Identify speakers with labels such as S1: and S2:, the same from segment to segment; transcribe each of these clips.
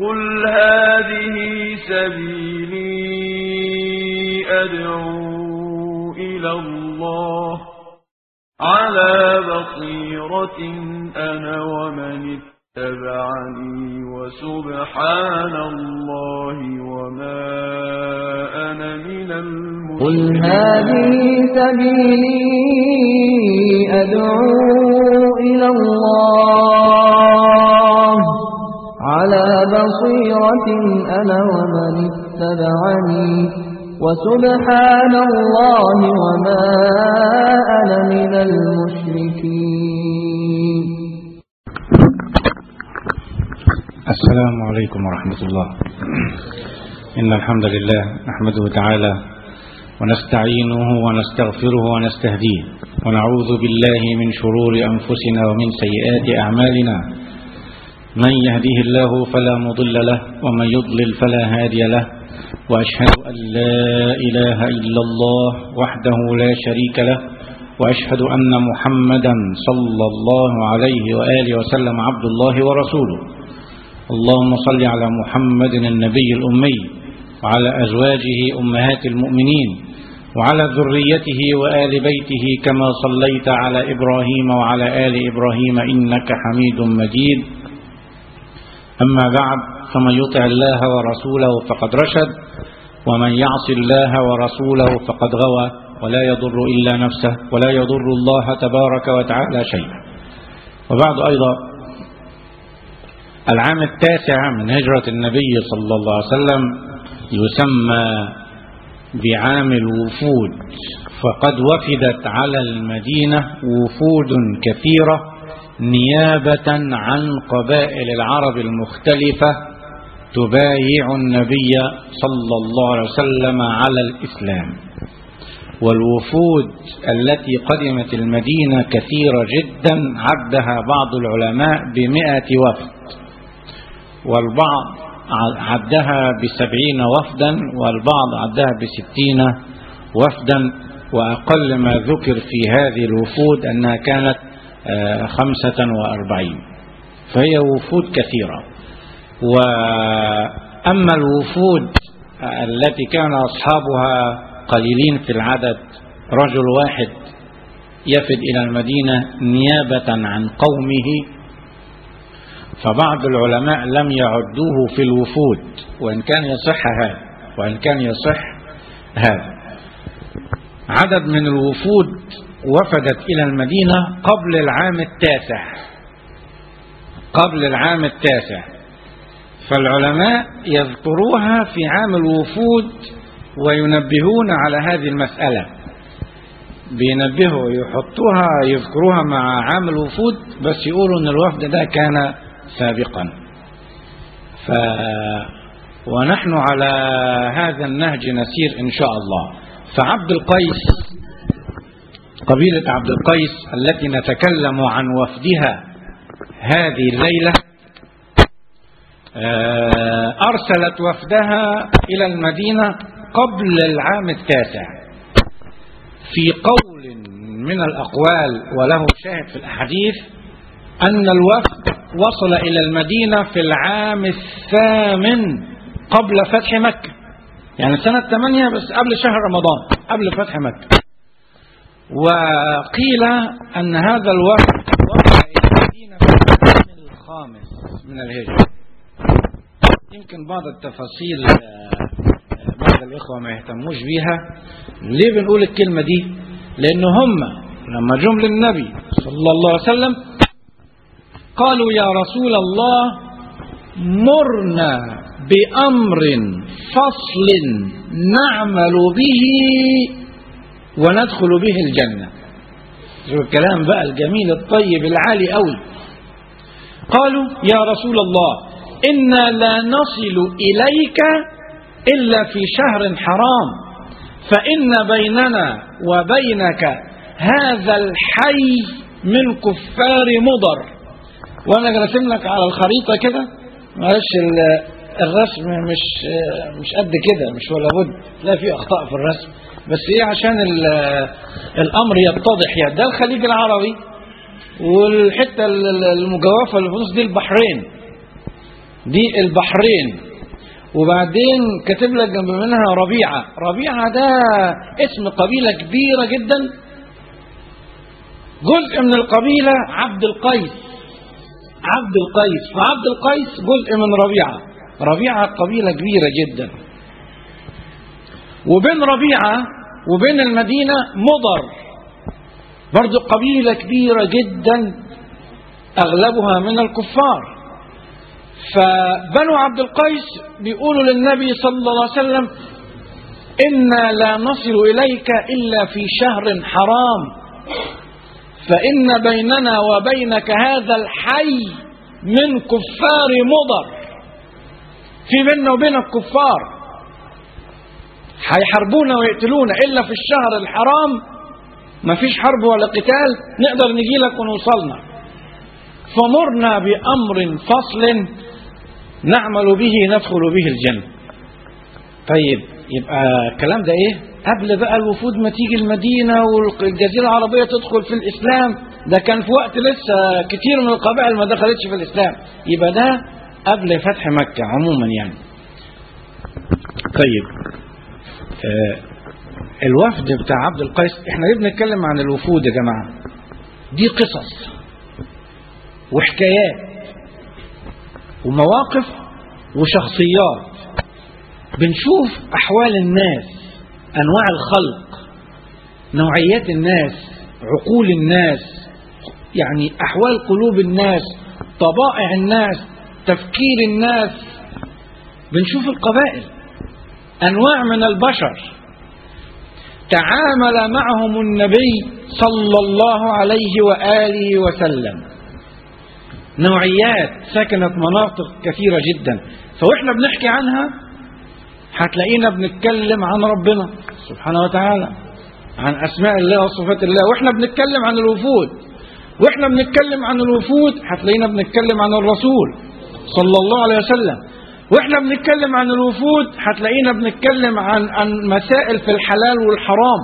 S1: قل هذه سبيلي أدعو إلى الله على بصيرة أنا ومن اتبعني وسبحان الله وما أنا من
S2: قل
S1: المشركين
S2: هذه سبيلي أدعو إلى الله على بصيرة أنا ومن اتبعني وسبحان الله وما أنا من المشركين
S3: السلام عليكم ورحمة الله إن الحمد لله نحمده تعالى ونستعينه ونستغفره ونستهديه ونعوذ بالله من شرور أنفسنا ومن سيئات أعمالنا من يهديه الله فلا مضل له ومن يضلل فلا هادي له وأشهد أن لا إله إلا الله وحده لا شريك له وأشهد أن محمدا صلى الله عليه وآله وسلم عبد الله ورسوله اللهم صل على محمد النبي الأمي وعلى أزواجه أمهات المؤمنين وعلى ذريته وآل بيته كما صليت على إبراهيم وعلى آل إبراهيم إنك حميد مجيد أما بعد فمن يطع الله ورسوله فقد رشد ومن يعص الله ورسوله فقد غوى ولا يضر إلا نفسه ولا يضر الله تبارك وتعالى شيئا وبعد أيضا العام التاسع من هجرة النبي صلى الله عليه وسلم يسمى بعام الوفود فقد وفدت على المدينة وفود كثيرة نيابة عن قبائل العرب المختلفة تبايع النبي صلى الله عليه وسلم على الإسلام والوفود التي قدمت المدينة كثيرة جدا عدها بعض العلماء بمئة وفد والبعض عدها بسبعين وفدا والبعض عدها بستين وفدا وأقل ما ذكر في هذه الوفود أنها كانت خمسة وأربعين فهي وفود كثيرة وأما الوفود التي كان أصحابها قليلين في العدد رجل واحد يفد إلى المدينة نيابة عن قومه فبعض العلماء لم يعدوه في الوفود وإن كان يصح هذا وإن كان يصح هذا عدد من الوفود وفدت إلى المدينة قبل العام التاسع قبل العام التاسع فالعلماء يذكروها في عام الوفود وينبهون على هذه المسألة بينبهوا يحطوها يذكروها مع عام الوفود بس يقولوا ان الوفد ده كان سابقا ف ونحن على هذا النهج نسير ان شاء الله فعبد القيس قبيلة عبد القيس التي نتكلم عن وفدها هذه الليلة أرسلت وفدها إلى المدينة قبل العام التاسع في قول من الأقوال وله شاهد في الأحاديث أن الوفد وصل إلى المدينة في العام الثامن قبل فتح مكة يعني سنة 8 بس قبل شهر رمضان قبل فتح مكة وقيل أن هذا الوفد وصل إلى المدينة في العام الخامس من الهجرة يمكن بعض التفاصيل بعض الإخوة ما يهتموش بيها ليه بنقول الكلمة دي لأن هم لما جم للنبي صلى الله عليه وسلم قالوا يا رسول الله مرنا بأمر فصل نعمل به وندخل به الجنة شوف الكلام بقى الجميل الطيب العالي قوي قالوا يا رسول الله إنا لا نصل إليك إلا في شهر حرام فإن بيننا وبينك هذا الحي من كفار مضر وأنا راسم لك على الخريطة كده معلش الرسم مش مش قد كده مش ولا بد لا في أخطاء في الرسم بس ايه عشان الامر يتضح يعني ده الخليج العربي والحته المجوفه اللي في النص دي البحرين دي البحرين وبعدين كاتب لك جنب منها ربيعة ربيعة ده اسم قبيلة كبيرة جدا جزء من القبيلة عبد القيس عبد القيس فعبد القيس جزء من ربيعة ربيعة قبيلة كبيرة جدا وبين ربيعة وبين المدينة مضر برضو قبيلة كبيرة جدا أغلبها من الكفار فبنو عبد القيس بيقولوا للنبي صلى الله عليه وسلم إنا لا نصل إليك إلا في شهر حرام فإن بيننا وبينك هذا الحي من كفار مضر في بيننا وبينك كفار هيحاربونا ويقتلونا إلا في الشهر الحرام ما فيش حرب ولا قتال نقدر نجي لك ونوصلنا فمرنا بأمر فصل نعمل به ندخل به الجنة طيب يبقى الكلام ده ايه قبل بقى الوفود ما تيجي المدينة والجزيرة العربية تدخل في الإسلام ده كان في وقت لسه كتير من القبائل ما دخلتش في الإسلام يبقى ده قبل فتح مكة عموما يعني طيب آه الوفد بتاع عبد القيس احنا ليه بنتكلم عن الوفود يا جماعة دي قصص وحكايات ومواقف وشخصيات بنشوف أحوال الناس أنواع الخلق نوعيات الناس عقول الناس يعني أحوال قلوب الناس طبائع الناس تفكير الناس بنشوف القبائل أنواع من البشر تعامل معهم النبي صلى الله عليه وآله وسلم نوعيات سكنت مناطق كثيرة جدا فوإحنا بنحكي عنها هتلاقينا بنتكلم عن ربنا سبحانه وتعالى عن أسماء الله وصفات الله وإحنا بنتكلم عن الوفود وإحنا بنتكلم عن الوفود هتلاقينا بنتكلم عن الرسول صلى الله عليه وسلم واحنا بنتكلم عن الوفود هتلاقينا بنتكلم عن عن مسائل في الحلال والحرام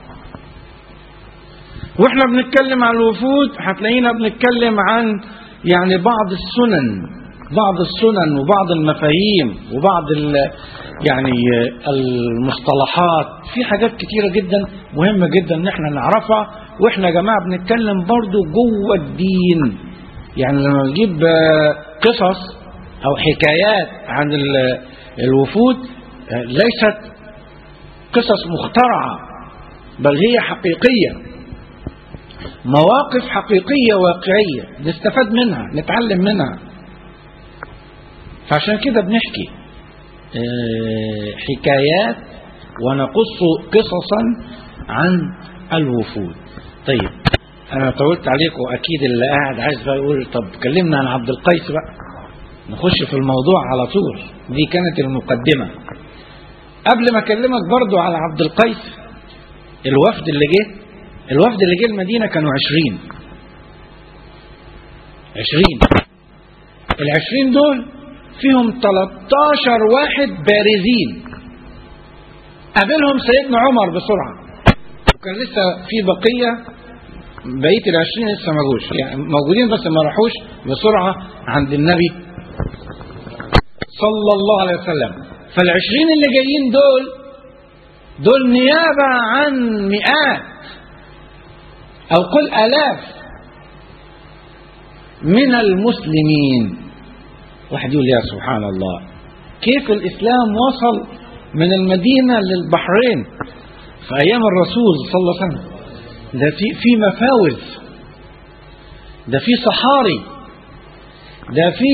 S3: واحنا بنتكلم عن الوفود هتلاقينا بنتكلم عن يعني بعض السنن بعض السنن وبعض المفاهيم وبعض ال يعني المصطلحات في حاجات كتيرة جدا مهمة جدا ان احنا نعرفها واحنا يا جماعة بنتكلم برضو جوه الدين يعني لما نجيب قصص او حكايات عن الوفود ليست قصص مخترعة بل هي حقيقية مواقف حقيقية واقعية نستفاد منها نتعلم منها فعشان كده بنحكي حكايات ونقص قصصا عن الوفود طيب انا طولت عليكم اكيد اللي قاعد عايز بقى يقول طب كلمنا عن عبد القيس بقى نخش في الموضوع على طول دي كانت المقدمة قبل ما اكلمك برضو على عبد القيس الوفد اللي جه الوفد اللي جه المدينة كانوا عشرين عشرين العشرين دول فيهم 13 واحد بارزين قابلهم سيدنا عمر بسرعة وكان لسه في بقية بقية العشرين لسه ما جوش يعني موجودين بس ما راحوش بسرعة عند النبي صلى الله عليه وسلم فالعشرين اللي جايين دول دول نيابة عن مئات أو قل آلاف من المسلمين واحد يقول يا سبحان الله كيف الإسلام وصل من المدينة للبحرين في أيام الرسول صلى الله عليه وسلم ده في في مفاوز ده في صحاري ده في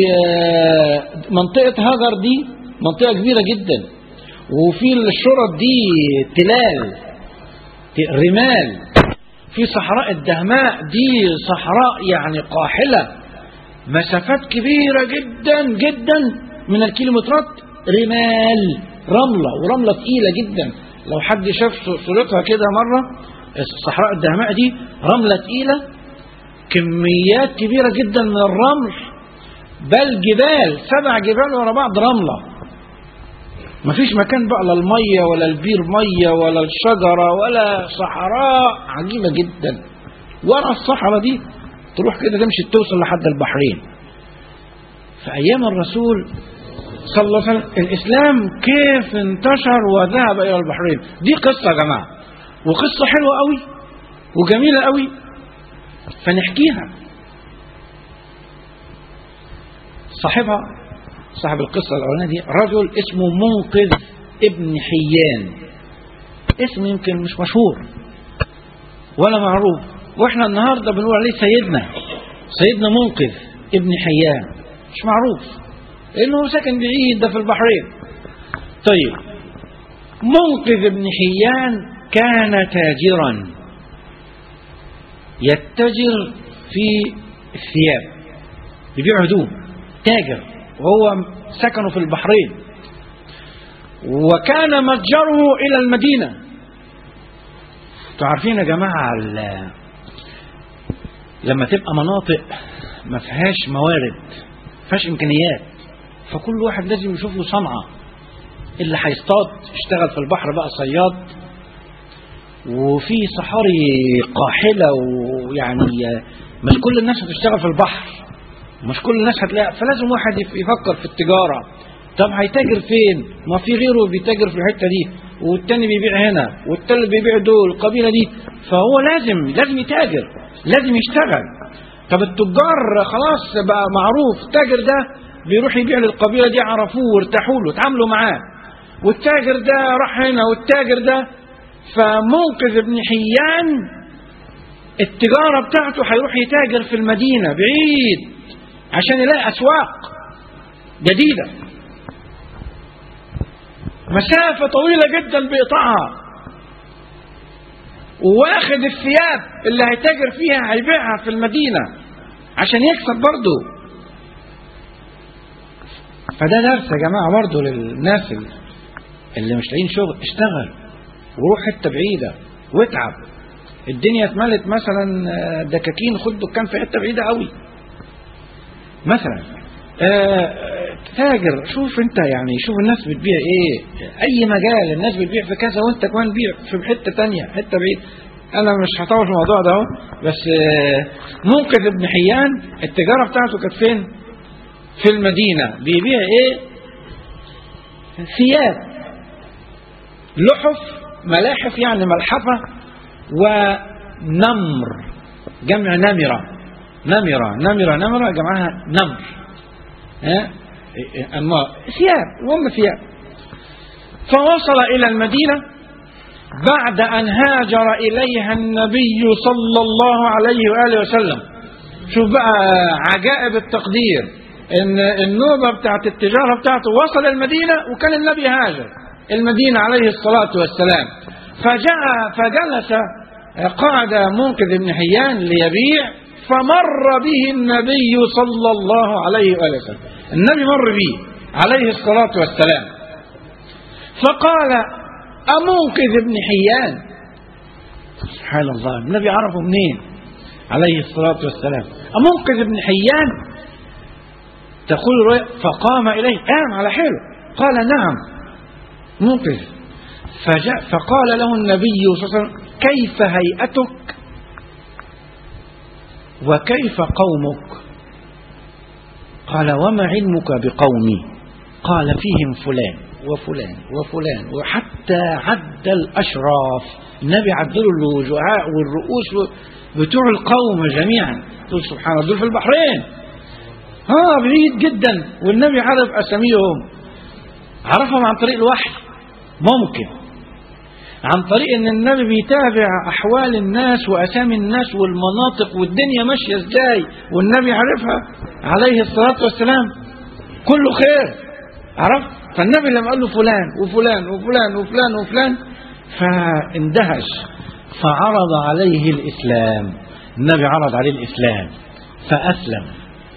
S3: منطقة هاجر دي منطقة كبيرة جدا وفي الشرط دي تلال رمال في صحراء الدهماء دي صحراء يعني قاحلة مسافات كبيرة جدا جدا من الكيلومترات رمال رملة ورملة تقيلة جدا لو حد شاف صورتها كده مرة الصحراء الدهماء دي رملة تقيلة كميات كبيرة جدا من الرمل بل جبال سبع جبال ورا بعض رملة مفيش مكان بقى لا المية ولا البير مية ولا الشجرة ولا صحراء عجيبة جدا ورا الصحراء دي تروح كده تمشي توصل لحد البحرين في أيام الرسول صلى الله عليه وسلم الإسلام كيف انتشر وذهب إلى البحرين دي قصة يا جماعة وقصة حلوة قوي وجميلة قوي فنحكيها صاحبها صاحب القصة الأولانية دي رجل اسمه منقذ ابن حيان اسم يمكن مش مشهور ولا معروف واحنا النهارده بنقول عليه سيدنا سيدنا منقذ ابن حيان مش معروف لانه ساكن بعيد ده في البحرين طيب منقذ ابن حيان كان تاجرا يتجر في الثياب يبيع هدوم تاجر وهو سكنه في البحرين وكان متجره الى المدينه انتوا عارفين يا جماعه ال- لما تبقى مناطق ما فيهاش موارد ما فيهاش امكانيات فكل واحد لازم يشوف له صنعه اللي هيصطاد يشتغل في البحر بقى صياد وفي صحاري قاحله ويعني مش كل الناس هتشتغل في البحر مش كل الناس هتلاقي فلازم واحد يف- يفكر في التجاره طب هيتاجر فين؟ ما في غيره بيتاجر في الحته دي والتاني بيبيع هنا والتالت بيبيع دول القبيله دي فهو لازم لازم يتاجر لازم يشتغل طب التجار خلاص بقى معروف التاجر ده بيروح يبيع للقبيله دي عرفوه وارتاحوا له اتعاملوا معاه والتاجر ده راح هنا والتاجر ده فمنقذ ابن حيان التجاره بتاعته هيروح يتاجر في المدينه بعيد عشان يلاقي اسواق جديده مسافة طويلة جدا بيقطعها وواخد الثياب اللي هيتاجر فيها هيبيعها في المدينة عشان يكسب برضه فده درس يا جماعة برضه للناس اللي- اللي مش لاقيين شغل اشتغل وروح حتة بعيدة واتعب الدنيا اتملت مثلا آه، دكاكين خد دكان في حتة بعيدة قوي مثلا آه، تاجر شوف انت يعني شوف الناس بتبيع ايه اي مجال الناس بتبيع في كذا وانت كمان بيع في حته تانية حته بعيد انا مش هطول في الموضوع ده اهو بس آه، منقذ ابن حيان التجاره بتاعته كانت فين في المدينه بيبيع ايه ثياب لحف ملاحف يعني ملحفه ونمر جمع نمره نمره نمره نمره جمعها نمر ها أما ثياب وهم ثياب فوصل إلى المدينة بعد أن هاجر إليها النبي صلى الله عليه وآله وسلم شوف بقى عجائب التقدير إن النوبة بتاعت التجارة بتاعته وصل المدينة وكان النبي هاجر المدينة عليه الصلاة والسلام فجاء فجلس قعد منقذ بن حيان ليبيع فمر به النبي صلى الله عليه وآله وسلم النبي مر به عليه الصلاة والسلام فقال أمنقذ ابن حيان سبحان الله النبي عرفه منين عليه الصلاة والسلام أمنقذ ابن حيان تقول رؤيا فقام إليه قام على حاله قال نعم منقذ فجاء فقال له النبي صلى الله عليه وسلم كيف هيئتك وكيف قومك قال وما علمك بقومي قال فيهم فلان وفلان وفلان وحتى عد الأشراف النبي عدل الوجهاء والرؤوس بتوع القوم جميعا تقول سبحان الله دول في البحرين اه بعيد جدا والنبي عرف أساميهم عرفهم عن طريق الوحي ممكن عن طريق ان النبي بيتابع احوال الناس واسامي الناس والمناطق والدنيا ماشيه ازاي والنبي عارفها عليه الصلاه والسلام كله خير عرفت فالنبي لما قال له فلان وفلان وفلان وفلان وفلان فاندهش فعرض عليه الاسلام النبي عرض عليه الاسلام فاسلم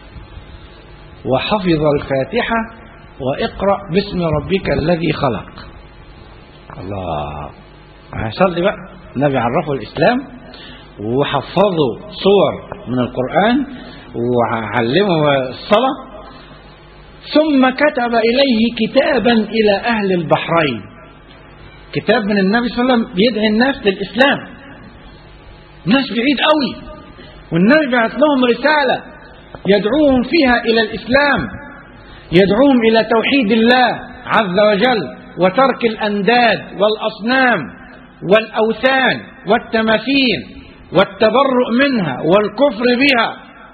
S3: وحفظ الفاتحه واقرا باسم ربك الذي خلق الله هيصلي بقى النبي عرفه الإسلام وحفظه صور من القرآن وعلمه الصلاة ثم كتب إليه كتابا إلى أهل البحرين كتاب من النبي صلى الله عليه وسلم بيدعي الناس للإسلام ناس بعيد قوي والنبي بعت لهم رسالة يدعوهم فيها إلى الإسلام يدعوهم إلى توحيد الله عز وجل وترك الأنداد والأصنام والأوثان والتماثيل والتبرؤ منها والكفر بها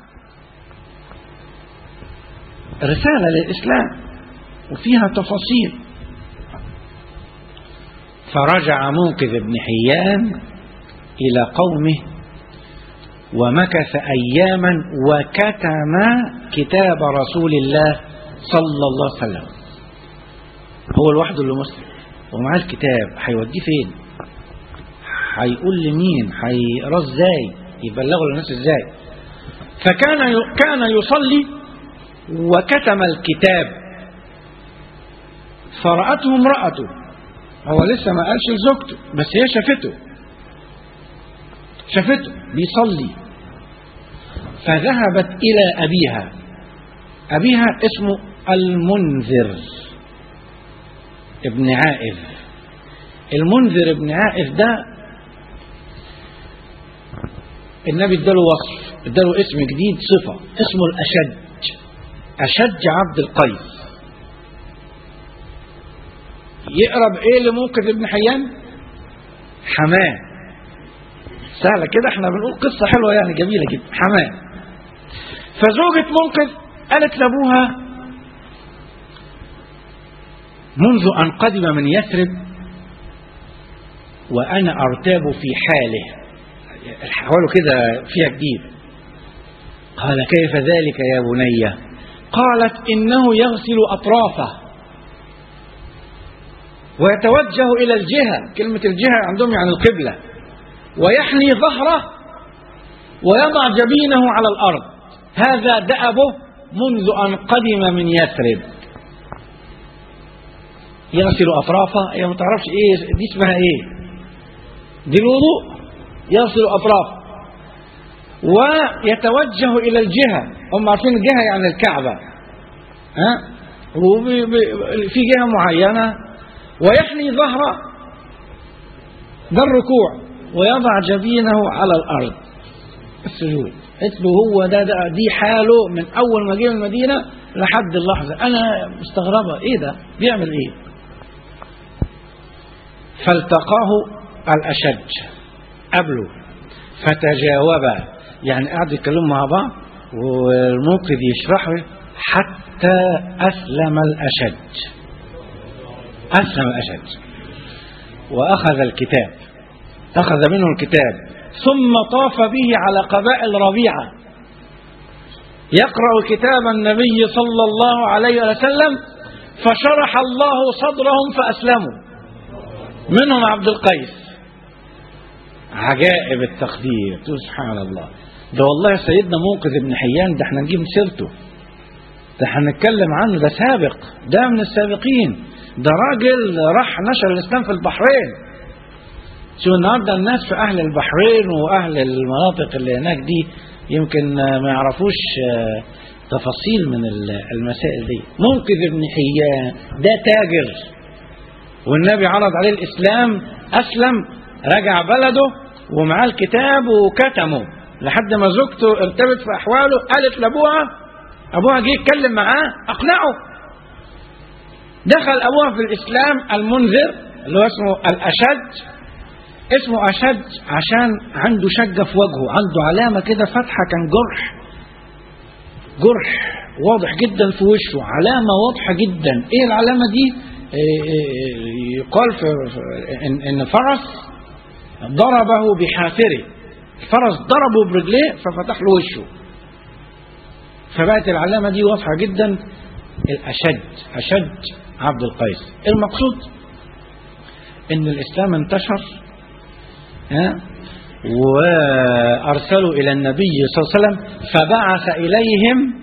S3: رسالة للإسلام وفيها تفاصيل فرجع منقذ بن حيان إلى قومه ومكث أياما وكتم كتاب رسول الله صلى الله عليه وسلم هو لوحده اللي مسلم ومعاه الكتاب هيوديه فين هيقول لمين هيقراه ازاي يبلغه للناس ازاي فكان كان يصلي وكتم الكتاب فرأته امرأته هو لسه ما قالش لزوجته بس هي شافته شافته بيصلي فذهبت إلى أبيها أبيها اسمه المنذر ابن عائذ المنذر ابن عائذ ده النبي اداله وصف اداله اسم جديد صفة اسمه الأشج أشج عبد القيس يقرب ايه لمنقذ ابن حيان حماه سهلة كده احنا بنقول قصة حلوة يعني جميلة جدا حماه فزوجة منقذ قالت لابوها منذ أن قدم من يثرب وأنا أرتاب في حاله حواله كده فيها جديد قال كيف ذلك يا بني قالت إنه يغسل أطرافه ويتوجه إلى الجهة كلمة الجهة عندهم يعني القبلة ويحني ظهره ويضع جبينه على الأرض هذا دأبه منذ أن قدم من يثرب يغسل أطرافه هي ما تعرفش إيه دي اسمها إيه دي الوضوء يغسل أطرافه ويتوجه إلى الجهة هم عارفين الجهة يعني الكعبة ها وفي جهة معينة ويحني ظهره ده الركوع ويضع جبينه على الأرض السجود قلت له هو ده, ده دي حاله من أول ما جه من المدينة لحد اللحظة أنا مستغربة إيه ده بيعمل إيه فالتقاه الأشج قبله فتجاوبا يعني قعدوا يتكلموا مع بعض والمنقذ يشرح له حتى أسلم الأشج أسلم الأشج وأخذ الكتاب أخذ منه الكتاب ثم طاف به على قبائل ربيعة يقرأ كتاب النبي صلى الله عليه وسلم فشرح الله صدرهم فأسلموا منهم عبد القيس عجائب التقدير سبحان الله ده والله سيدنا منقذ ابن حيان ده احنا نجيب سيرته ده هنتكلم عنه ده سابق ده من السابقين ده راجل راح نشر الاسلام في البحرين شو النهارده الناس في اهل البحرين واهل المناطق اللي هناك دي يمكن ما يعرفوش تفاصيل من المسائل دي منقذ ابن حيان ده تاجر والنبي عرض عليه الاسلام اسلم رجع بلده ومعاه الكتاب وكتمه لحد ما زوجته ارتبت في احواله قالت لابوها ابوها جه يتكلم معاه اقنعه دخل ابوها في الاسلام المنذر اللي هو اسمه الاشج اسمه اشج عشان عنده شجه في وجهه عنده علامه كده فاتحه كان جرح جرح واضح جدا في وشه علامه واضحه جدا ايه العلامه دي يقال في ان, إن فرس ضربه بحافره الفرس ضربه برجليه ففتح له وشه فبقت العلامه دي واضحه جدا الاشج اشج عبد القيس المقصود ان الاسلام انتشر ها وارسلوا الى النبي صلى الله عليه وسلم فبعث اليهم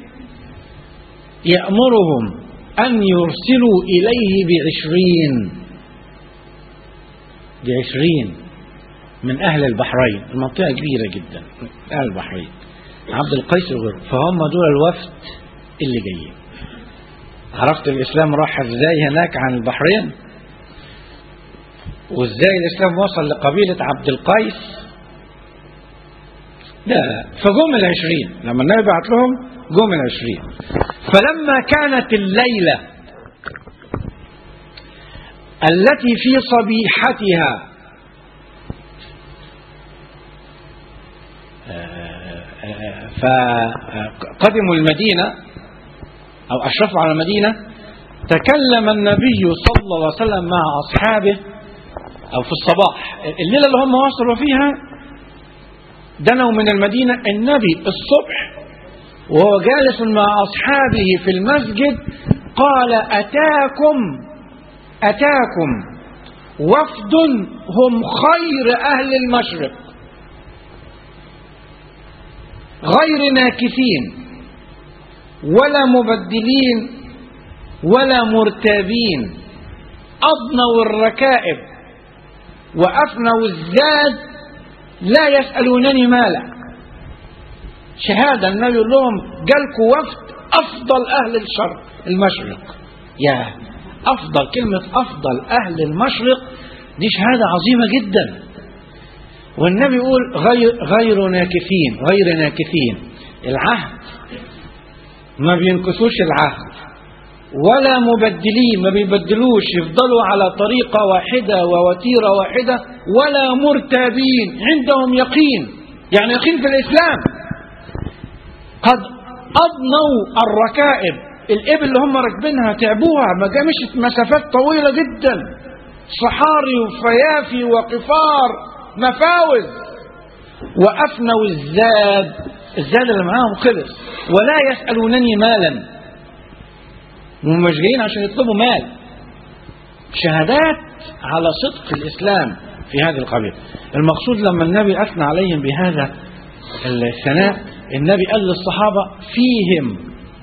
S3: يامرهم ان يرسلوا اليه بعشرين بعشرين من اهل البحرين المنطقه كبيره جدا من اهل البحرين عبد القيس وغيره فهم دول الوفد اللي جايين عرفت الاسلام راح ازاي هناك عن البحرين وازاي الاسلام وصل لقبيله عبد القيس لا فجم العشرين لما النبي بعت لهم جم العشرين فلما كانت الليلة التي في صبيحتها فقدموا المدينة أو أشرفوا على المدينة تكلم النبي صلى الله عليه وسلم مع أصحابه أو في الصباح الليلة اللي هم وصلوا فيها دنوا من المدينة النبي الصبح وهو جالس مع أصحابه في المسجد قال أتاكم أتاكم وفد هم خير أهل المشرق غير ناكثين ولا مبدلين ولا مرتابين أضنوا الركائب وأفنوا الزاد لا يسألونني مالا شهادة النبي يقول لهم جالكوا وفد أفضل أهل الشرق المشرق يا أفضل كلمة أفضل أهل المشرق دي شهادة عظيمة جدا والنبي يقول غير, غير ناكثين غير ناكثين العهد ما بينكثوش العهد ولا مبدلين ما بيبدلوش يفضلوا على طريقة واحدة ووتيرة واحدة ولا مرتابين عندهم يقين يعني يقين في الإسلام قد أضنوا الركائب الإبل اللي هم راكبينها تعبوها ما مشت مسافات طويلة جدا صحاري وفيافي وقفار مفاوز وأفنوا الزاد الزاد اللي معاهم خلص ولا يسألونني مالا هم مش جايين عشان يطلبوا مال شهادات على صدق الإسلام في هذه القبيلة المقصود لما النبي أثنى عليهم بهذا الثناء النبي قال للصحابة فيهم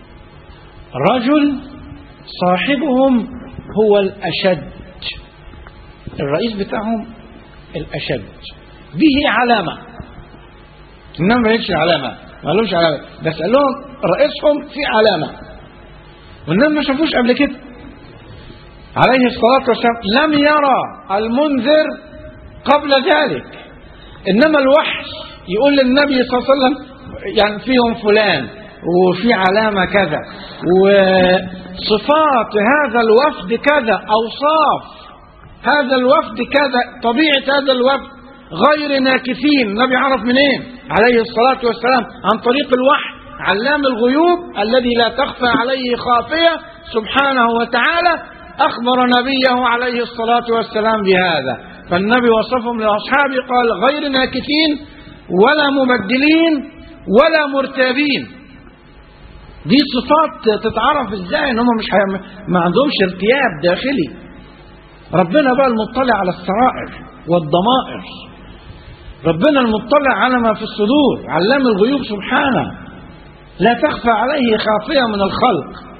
S3: رجل صاحبهم هو الأشد الرئيس بتاعهم الأشد به علامة إنما ما قالش علامة ما قالوش علامة بس قال لهم رئيسهم في علامة والنبي ما شافوش قبل كده عليه الصلاة والسلام لم يرى المنذر قبل ذلك إنما الوحي يقول للنبي صلى الله عليه وسلم يعني فيهم فلان وفي علامة كذا وصفات هذا الوفد كذا أوصاف هذا الوفد كذا طبيعة هذا الوفد غير ناكثين النبي عرف منين عليه الصلاة والسلام عن طريق الوحي علام الغيوب الذي لا تخفى عليه خافية سبحانه وتعالى أخبر نبيه عليه الصلاة والسلام بهذا فالنبي وصفهم لأصحابه قال غير ناكثين ولا مبدلين ولا مرتابين دي صفات تتعرف ازاي ان هم مش حي... ما عندهمش ارتياب داخلي ربنا بقى المطلع على السرائر والضمائر ربنا المطلع على ما في الصدور علام الغيوب سبحانه لا تخفى عليه خافية من الخلق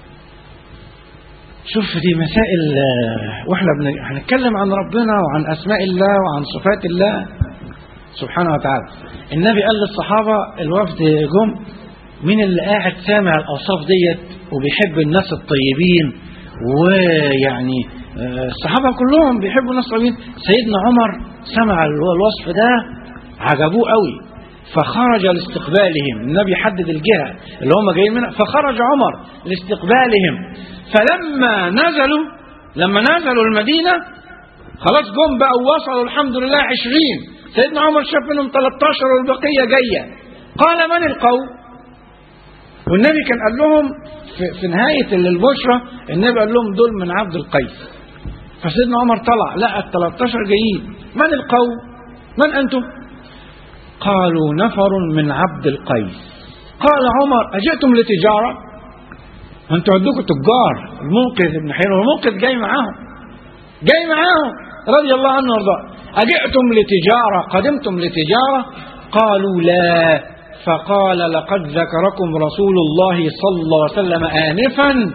S3: شوف دي مسائل واحنا هنتكلم عن ربنا وعن اسماء الله وعن صفات الله سبحانه وتعالى النبي قال للصحابة الوفد جم مين اللي قاعد سامع الأوصاف ديت وبيحب الناس الطيبين ويعني الصحابة كلهم بيحبوا الناس الطيبين سيدنا عمر سمع الوصف ده عجبوه قوي فخرج لاستقبالهم النبي حدد الجهة اللي هم جايين منها فخرج عمر لاستقبالهم فلما نزلوا لما نزلوا المدينة خلاص جم بقى ووصلوا الحمد لله عشرين سيدنا عمر شاف منهم 13 والبقية جاية قال من القوم والنبي كان قال لهم في, في نهاية البشرة النبي قال لهم دول من عبد القيس فسيدنا عمر طلع لقى ال 13 جايين من القوم من أنتم قالوا نفر من عبد القيس قال عمر أجئتم لتجارة أنتم عندكم تجار المنقذ ابن حيان المنقذ جاي معاهم جاي معاهم رضي الله عنه وارضاه أجئتم لتجارة قدمتم لتجارة قالوا لا فقال لقد ذكركم رسول الله صلى الله عليه وسلم آنفا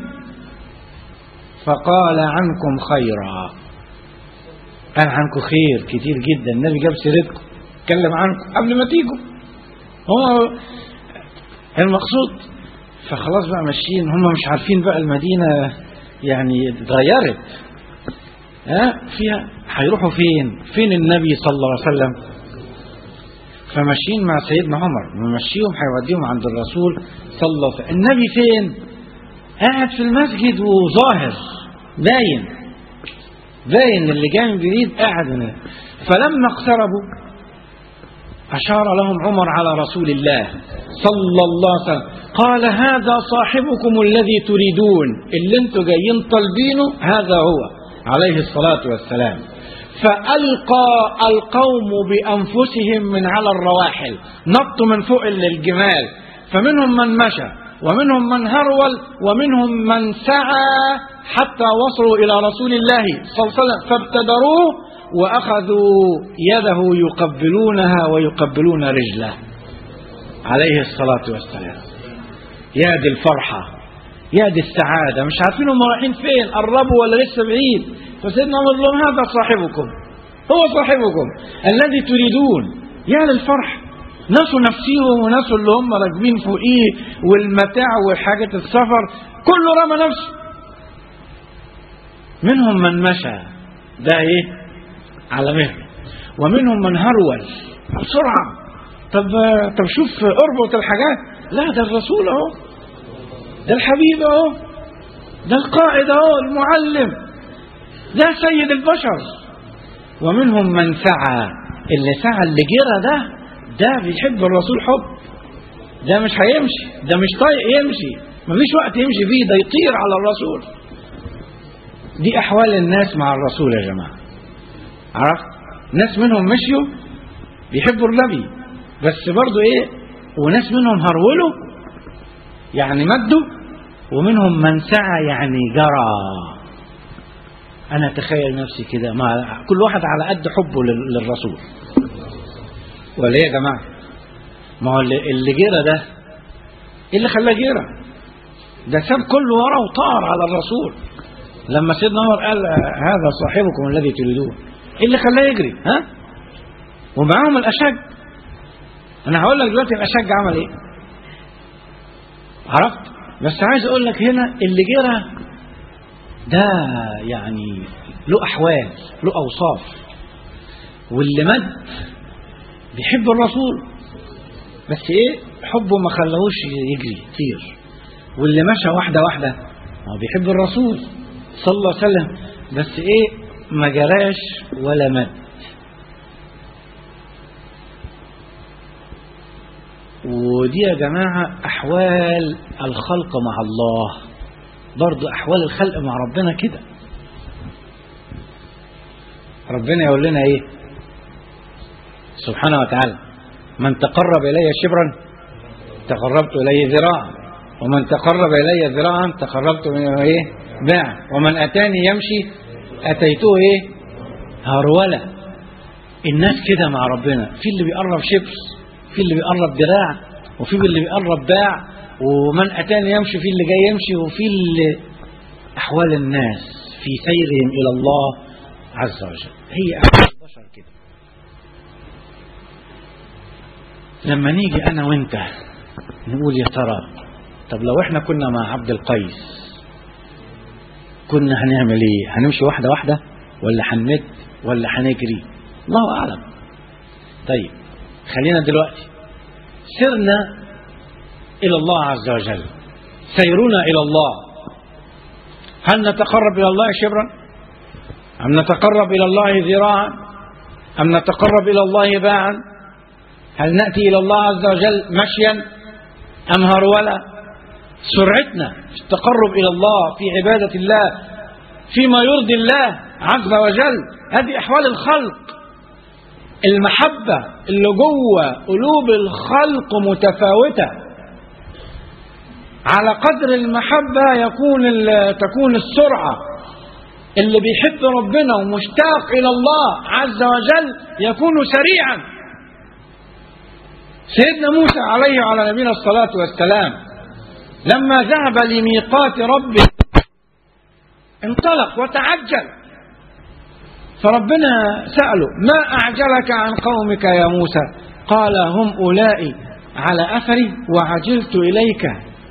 S3: فقال عنكم خيرا قال عنكم خير كتير جدا النبي جاب سيرتكم اتكلم عنكم قبل ما تيجوا هو المقصود فخلاص بقى ماشيين هم مش عارفين بقى المدينة يعني اتغيرت ها فيها هيروحوا فين فين النبي صلى الله عليه وسلم فماشيين مع سيدنا عمر ممشيهم هيوديهم عند الرسول صلى الله عليه وسلم النبي فين قاعد في المسجد وظاهر باين باين اللي جاي من بعيد قاعد هناك فلما اقتربوا أشار لهم عمر على رسول الله صلى الله عليه وسلم قال هذا صاحبكم الذي تريدون اللي انتوا جايين طالبينه هذا هو عليه الصلاة والسلام فألقى القوم بأنفسهم من على الرواحل نطوا من فوق الجمال فمنهم من مشى ومنهم من هرول ومنهم من سعى حتى وصلوا إلى رسول الله صلى الله عليه وسلم فابتدروه وأخذوا يده يقبلونها ويقبلون رجله عليه الصلاة والسلام يا دي الفرحة يا دي السعادة مش عارفين هم رايحين فين قربوا ولا لسه بعيد فسيدنا عمر لهم هذا صاحبكم هو صاحبكم الذي تريدون يا للفرح نسوا نفسيهم ونسوا اللي هم راكبين فوقيه والمتاع وحاجة السفر كله رمى نفسه منهم من مشى ده ايه على مهله ومنهم من هرول بسرعة طب طب شوف اربط الحاجات لا ده الرسول اهو ده الحبيب اهو ده القائد اهو المعلم ده سيد البشر ومنهم من سعى اللي سعى اللي جرى ده ده بيحب الرسول حب ده مش هيمشي ده مش طايق يمشي مفيش وقت يمشي فيه ده يطير على الرسول دي احوال الناس مع الرسول يا جماعه عرفت ناس منهم مشيوا بيحبوا النبي بس برضو ايه وناس منهم هرولوا يعني مدوا ومنهم من سعى يعني جرى انا اتخيل نفسي كده مع كل واحد على قد حبه لل- للرسول ولا ايه يا جماعه ما هو اللي اللي جرى ده ايه اللي خلاه جرى ده ساب كله ورا وطار على الرسول لما سيدنا عمر قال هذا صاحبكم الذي تريدون ايه اللي خلاه يجري ها ومعاهم الاشج انا هقول لك دلوقتي الاشج عمل ايه عرفت بس عايز اقول لك هنا اللي جرى ده يعني له احوال له اوصاف واللي مد بيحب الرسول بس ايه حبه ما خلاهوش يجري يطير واللي مشى واحده واحده هو بيحب الرسول صلى الله عليه وسلم بس ايه ما جراش ولا مد ودي يا جماعة أحوال الخلق مع الله برضو أحوال الخلق مع ربنا كده ربنا يقول لنا إيه سبحانه وتعالى من تقرب إلي شبرا تقربت إليه ذراعا ومن تقرب إلي ذراعا تقربت منه إيه باع ومن أتاني يمشي أتيته إيه هرولة الناس كده مع ربنا في اللي بيقرب شبر في اللي بيقرب دراع وفي اللي بيقرب باع ومن أتاني يمشي في اللي جاي يمشي وفي اللي أحوال الناس في سيرهم إلى الله عز وجل هي أحوال البشر كده لما نيجي أنا وأنت نقول يا ترى طب لو احنا كنا مع عبد القيس كنا هنعمل ايه هنمشي واحدة واحدة ولا هنمد ولا هنجري الله أعلم طيب خلينا دلوقتي سرنا إلى الله عز وجل سيرنا إلى الله هل نتقرب إلى الله شبرا أم نتقرب إلى الله ذراعا أم نتقرب إلى الله باعا هل نأتي إلى الله عز وجل مشيا أم هرولا سرعتنا في التقرب إلى الله في عبادة الله فيما يرضي الله عز وجل هذه أحوال الخلق المحبة اللي جوه قلوب الخلق متفاوتة على قدر المحبة يكون ال- تكون السرعة اللي بيحب ربنا ومشتاق إلى الله عز وجل يكون سريعا سيدنا موسى عليه وعلى نبينا الصلاة والسلام لما ذهب لميقات ربه انطلق وتعجل فربنا سأله ما أعجلك عن قومك يا موسى قال هم أولئك على أثري وعجلت إليك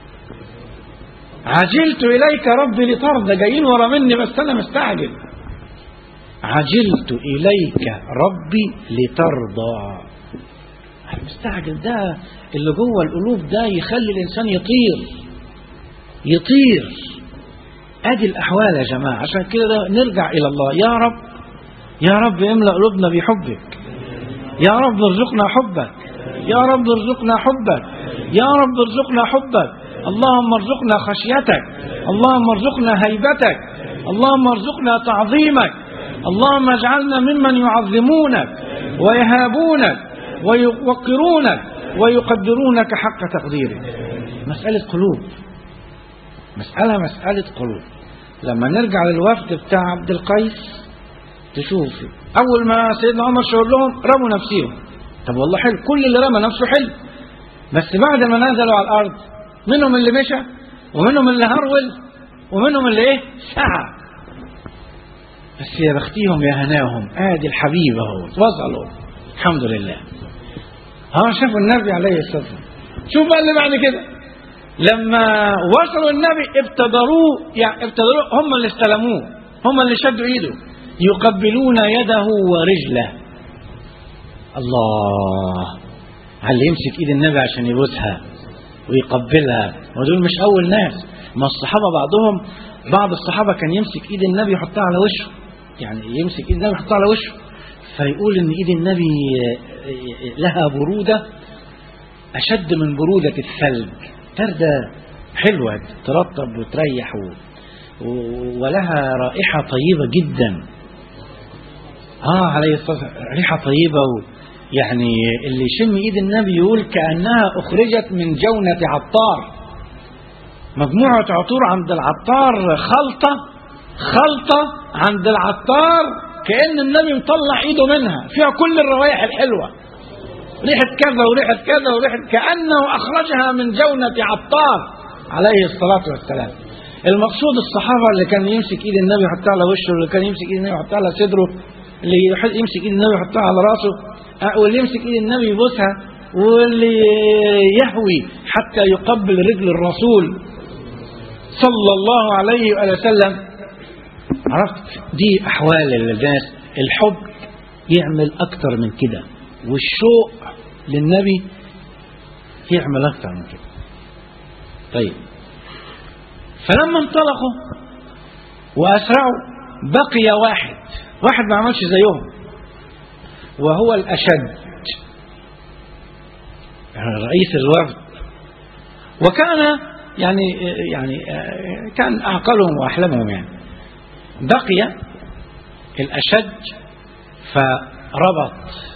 S3: عجلت إليك ربي لترضى جايين ورا مني بس أنا مستعجل عجلت إليك ربي لترضى المستعجل ده اللي جوه القلوب ده يخلي الإنسان يطير يطير ادي الاحوال يا جماعه عشان كده نرجع الى الله يا رب يا رب املا قلوبنا بحبك يا رب ارزقنا حبك يا رب ارزقنا حبك يا رب ارزقنا حبك اللهم ارزقنا خشيتك اللهم ارزقنا هيبتك اللهم ارزقنا تعظيمك اللهم اجعلنا ممن يعظمونك ويهابونك ويوقرونك ويقدرونك حق تقديرك مسألة قلوب مسألة مسألة قلوب لما نرجع للوفد بتاع عبد القيس تشوف أول ما سيدنا عمر شاور لهم رموا نفسهم طب والله حلو كل اللي رمى نفسه حلو بس بعد ما نزلوا على الأرض منهم اللي مشى ومنهم اللي هرول ومنهم اللي ايه سعى بس يا بختيهم يا هناهم ادي الحبيب اهو وصلوا الحمد لله ها شافوا النبي عليه الصلاه والسلام شوف بقى اللي بعد كده لما وصلوا النبي ابتدروه يعني ابتدروه هم اللي استلموه هم اللي شدوا ايده يقبلون يده ورجله الله على اللي يمسك ايد النبي عشان يبوسها ويقبلها ودول مش اول ناس ما الصحابه بعضهم بعض الصحابه كان يمسك ايد النبي يحطها على وشه يعني يمسك ايد النبي يحطها على وشه فيقول ان ايد النبي لها بروده اشد من بروده الثلج تردى حلوه ترطب وتريح و... و... ولها رائحه طيبه جدا اه عليه الصلاه والسلام ريحه طيبه و... يعني اللي يشم ايد النبي يقول كانها اخرجت من جونه عطار مجموعه عطور عند العطار خلطه خلطه عند العطار كان النبي مطلع ايده منها فيها كل الروائح الحلوه ريحه كذا وريحه كذا وريحه كانه اخرجها من جونه عطار عليه الصلاه والسلام المقصود الصحابه اللي كان يمسك ايد النبي يحطها على وشه واللي كان يمسك ايد النبي يحطها على صدره اللي يمسك ايد النبي يحطها على راسه واللي يمسك ايد النبي يبوسها واللي يهوي حتى يقبل رجل الرسول صلى الله عليه وآله وسلم عرفت دي أحوال الناس الحب يعمل أكتر من كده والشوق للنبي يعمل أكتر من كده طيب فلما انطلقوا وأسرعوا بقي واحد واحد ما عملش زيهم وهو الأشد رئيس الوفد وكان يعني يعني كان أعقلهم وأحلمهم يعني بقي الأشد فربط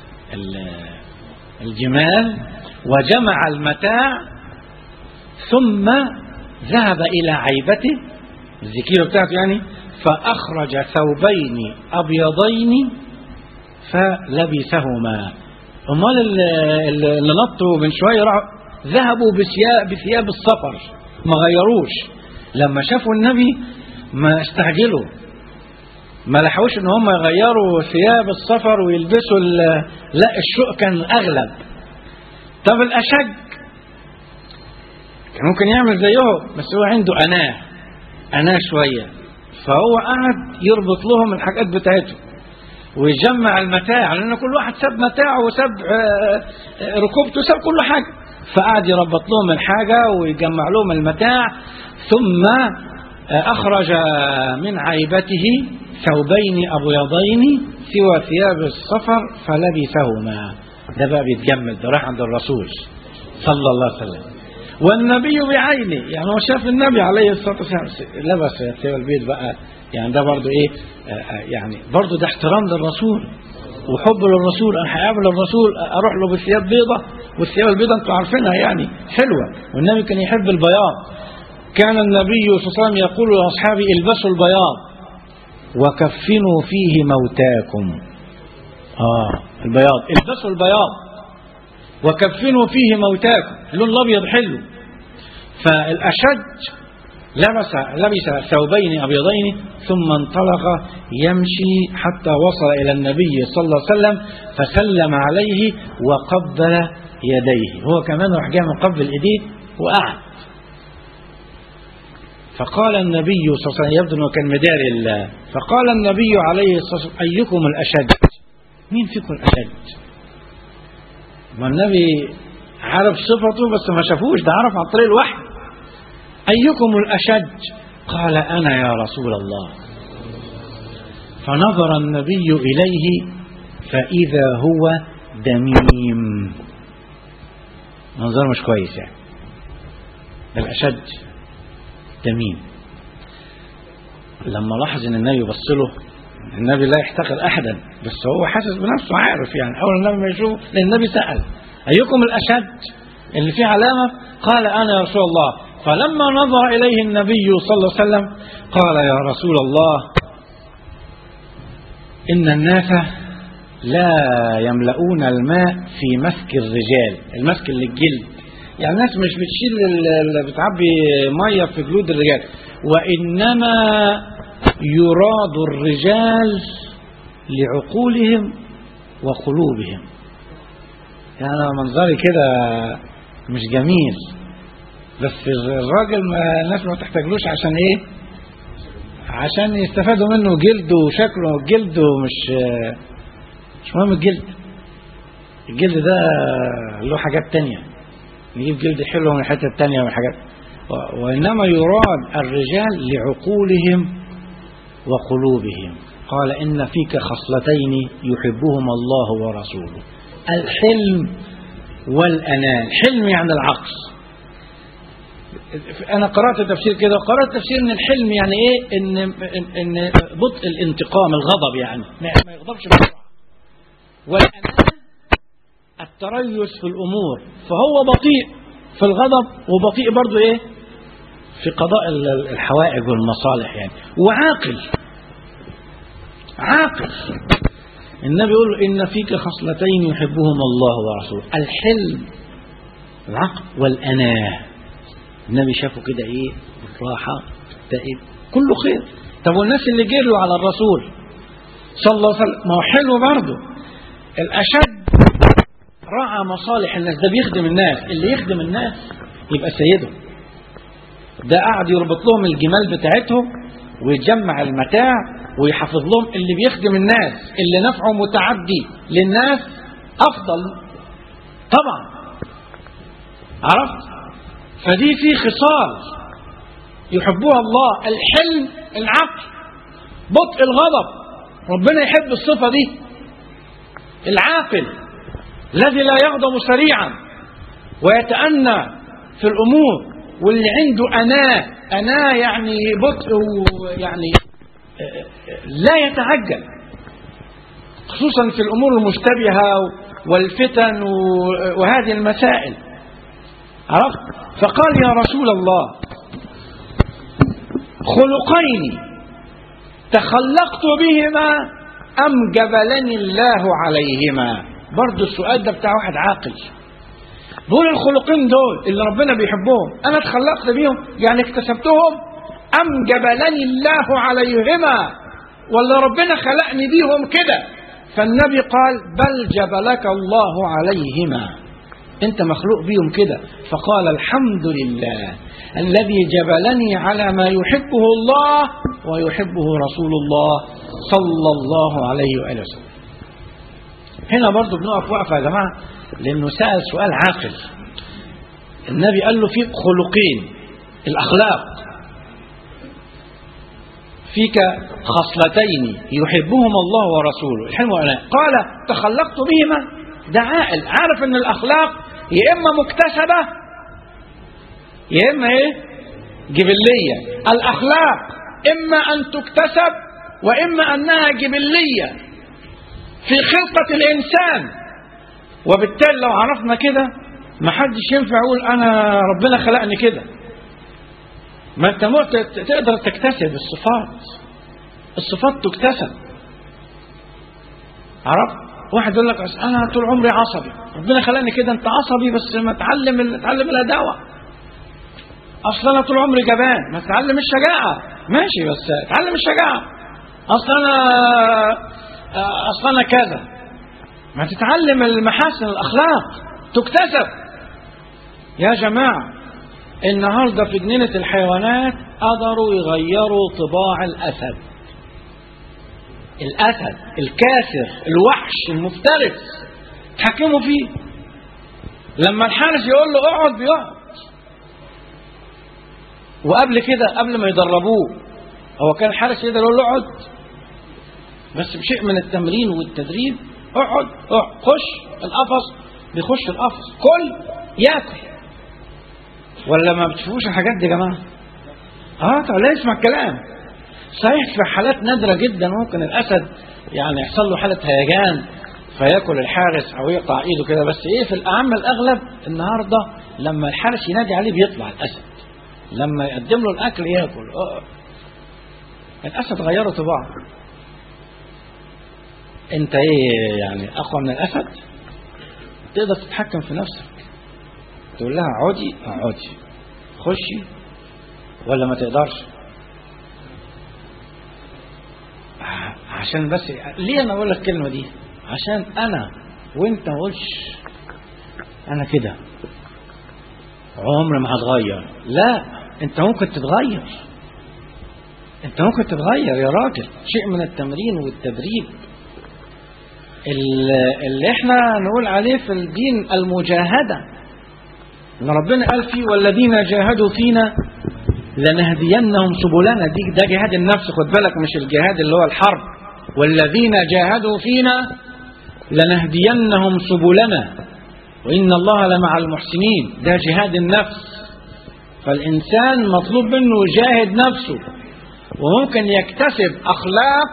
S3: الجمال وجمع المتاع ثم ذهب إلى عيبته الزكيرة بتاعته يعني فأخرج ثوبين أبيضين فلبسهما امال اللي نطوا من شويه راحوا ذهبوا بثياب بثياب السفر ما غيروش لما شافوا النبي ما استعجلوا ما لحقوش ان هم يغيروا ثياب السفر ويلبسوا لا الشوق كان اغلب طب الاشج كان ممكن يعمل زيهم بس هو عنده اناه اناه شويه فهو قعد يربط لهم الحاجات بتاعتهم ويجمع المتاع لان كل واحد ساب متاعه وساب ركوبته وساب كل حاجه فقعد يربط لهم الحاجه ويجمع لهم المتاع ثم اخرج من عيبته ثوبين ابيضين سوى ثياب السفر فلبسهما ده بقى بيتجمل ده راح عند الرسول صلى الله عليه وسلم والنبي بعينه يعني هو شاف النبي عليه الصلاه والسلام لبس ثياب البيض بقى يعني ده برضه ايه آه يعني برضه ده احترام للرسول وحب للرسول انا هقابل الرسول اروح له بثياب بيضة والثياب البيضة انتوا عارفينها يعني حلوة والنبي كان يحب البياض كان النبي صلى الله عليه وسلم يقول لاصحابه البسوا البياض وكفنوا فيه موتاكم اه البياض البسوا البياض وكفنوا فيه موتاكم اللون الابيض حلو فالاشج لبس لبس ثوبين ابيضين ثم انطلق يمشي حتى وصل الى النبي صلى الله عليه وسلم فسلم عليه وقبل يديه هو كمان راح جاي مقبل ايديه وقعد فقال النبي صلى الله عليه وسلم يبدو انه كان مداري الله فقال النبي عليه الصلاه والسلام ايكم الاشد مين فيكم الاشد ما النبي عرف صفته بس ما شافوش ده عرف عن طريق الوحي أيكم الأشج قال أنا يا رسول الله فنظر النبي إليه فإذا هو دميم منظر مش كويس يعني الأشد دميم لما لاحظ ان النبي بص له النبي لا يحتقر احدا بس هو حاسس بنفسه عارف يعني اول النبي ما يشوف لان النبي سال ايكم الاشد اللي فيه علامه قال انا يا رسول الله فلما نظر اليه النبي صلى الله عليه وسلم قال يا رسول الله ان الناس لا يملؤون الماء في مسك الرجال المسك للجلد يعني الناس مش بتشيل ال- ال- بتعبي ميه في جلود الرجال وانما يراد الرجال لعقولهم وقلوبهم يعني أنا منظري كده مش جميل بس الراجل ما الناس ما تحتاجلوش عشان ايه عشان يستفادوا منه جلده وشكله جلده مش مش مهم الجلد الجلد ده له حاجات تانية نجيب جلد حلو من الحتة التانية من الحاجات و- وإنما يراد الرجال لعقولهم وقلوبهم قال إن فيك خصلتين يحبهما الله ورسوله الحلم والأنان حلم يعني العقل أنا قرأت تفسير كده قرأت تفسير إن الحلم يعني إيه إن إن, إن بطء الانتقام الغضب يعني ما ما يغضبش بسرعة والأنان التريث في الأمور فهو بطيء في الغضب وبطيء برضو إيه في قضاء ال- الحوائج والمصالح يعني وعاقل عاقل النبي يقول له إن فيك خصلتين يحبهما الله ورسوله الحلم العقل والأناه النبي شافه كده إيه بالراحة بالتأييد كله خير طب والناس اللي جروا على الرسول صلى الله عليه وسلم ما هو حلو برضه الأشد راعى مصالح الناس ده بيخدم الناس اللي يخدم الناس يبقى سيده ده قاعد يربط لهم الجمال بتاعتهم ويجمع المتاع ويحافظ لهم اللي بيخدم الناس اللي نفعه متعدي للناس افضل طبعا عرفت فدي في خصال يحبها الله الحلم العقل بطء الغضب ربنا يحب الصفة دي العاقل الذي لا يغضب سريعا ويتأنى في الأمور واللي عنده أناة أناة يعني بطء يعني لا يتعجل خصوصا في الأمور المشتبهة والفتن وهذه المسائل عرفت فقال يا رسول الله خلقين تخلقت بهما أم جبلني الله عليهما برضو السؤال ده بتاع واحد عاقل دول الخلقين دول اللي ربنا بيحبهم أنا اتخلقت بيهم يعني اكتسبتهم أم جبلني الله عليهما ولا ربنا خلقني بيهم كده فالنبي قال بل جبلك الله عليهما انت مخلوق بيهم كده فقال الحمد لله الذي جبلني على ما يحبه الله ويحبه رسول الله صلى الله عليه وآله وسلم هنا برضو بنقف وقفة يا جماعة لأنه سأل سؤال عاقل النبي قال له فيك خلقين الأخلاق فيك خصلتين يحبهما الله ورسوله الحلم والأناء قال تخلقت بهما ده عاقل عارف ان الاخلاق يا اما مكتسبه يا اما ايه جبليه الاخلاق اما ان تكتسب واما انها جبليه في خلقه الانسان وبالتالي لو عرفنا كده ما حدش ينفع يقول انا ربنا خلقني كده ما انت تقدر تكتسب الصفات الصفات تكتسب عرفت واحد يقول لك أصل انا طول عمري عصبي ربنا خلاني كده انت عصبي بس ما تعلم ال- تعلم الهداوه اصل انا طول عمري جبان ما تتعلم الشجاعه ماشي بس اتعلم الشجاعه اصل انا اصل انا كذا ما تتعلم المحاسن الاخلاق تكتسب يا جماعه النهارده في جنينه الحيوانات قدروا يغيروا طباع الاسد الأسد الكاسر الوحش المفترس تحكموا فيه لما الحارس يقول له اقعد بيقعد وقبل كده قبل ما يدربوه هو كان الحارس يقدر يقول له اقعد بس بشيء من التمرين والتدريب اقعد اقعد خش القفص بيخش القفص كل ياكل ولا ما بتشوفوش الحاجات دي يا جماعه اه طب لا يسمع الكلام صحيح في حالات نادره جدا ممكن الاسد يعني يحصل له حاله هيجان فياكل الحارس او يقطع ايده كده بس ايه في الاعم الاغلب النهارده لما الحارس ينادي عليه بيطلع الاسد لما يقدم له الاكل ياكل آه. الاسد غيروا طباعه انت ايه يعني اقوى من الاسد تقدر تتحكم في نفسك تقول لها اقعدي اقعدي خشي ولا ما تقدرش ع- عشان بس ليه انا بقول لك الكلمه دي عشان انا وانت ما قلتش انا كده عمر ما هتغير لا انت ممكن تتغير انت ممكن تتغير يا راجل شيء من التمرين والتدريب ال- اللي احنا نقول عليه في الدين المجاهدة ان ربنا قال فيه والذين جاهدوا فينا لنهدينهم سبلنا دي ده جهاد النفس خد بالك مش الجهاد اللي هو الحرب والذين جاهدوا فينا لنهدينهم سبلنا وإن الله لمع المحسنين ده جهاد النفس فالإنسان مطلوب منه يجاهد نفسه وممكن يكتسب أخلاق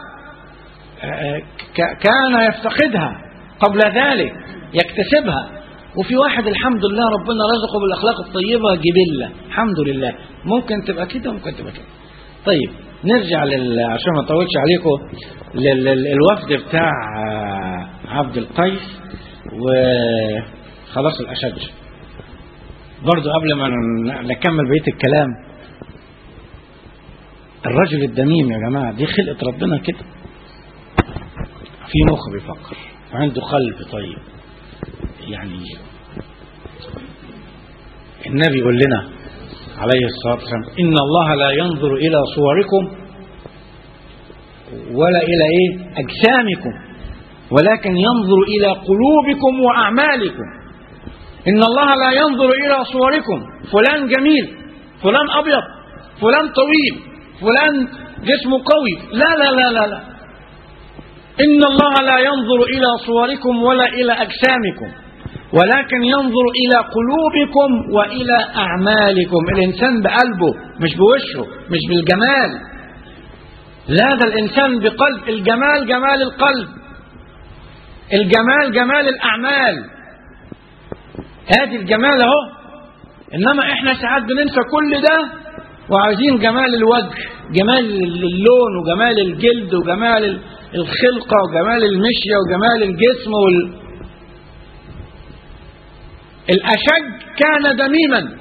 S3: ك- كان يفتقدها قبل ذلك يكتسبها وفي واحد الحمد لله ربنا رزقه بالاخلاق الطيبه جبله الحمد لله ممكن تبقى كده ممكن تبقى كده طيب نرجع لل... عشان ما اطولش عليكم لل... للوفد بتاع آه، عبد القيس وخلاص الاشج برضو قبل ما ن- نكمل بقيه الكلام الرجل الدميم يا جماعه دي خلقه ربنا كده في مخ بيفكر وعنده قلب طيب يعني النبي يقول لنا عليه الصلاة والسلام إن الله لا ينظر إلى صوركم ولا إلى إيه أجسامكم ولكن ينظر إلى قلوبكم وأعمالكم إن الله لا ينظر إلى صوركم فلان جميل فلان أبيض فلان طويل فلان جسمه قوي لا لا لا لا لا إن الله لا ينظر إلى صوركم ولا إلى أجسامكم ولكن ينظر إلى قلوبكم وإلى أعمالكم الإنسان بقلبه مش بوشه مش بالجمال لا ده الإنسان بقلب الجمال جمال القلب الجمال جمال الأعمال هذه الجمال أهو إنما إحنا ساعات بننسى كل ده وعايزين جمال الوجه جمال اللون وجمال الجلد وجمال الخلقة وجمال المشية وجمال الجسم وال... الأشج كان دميما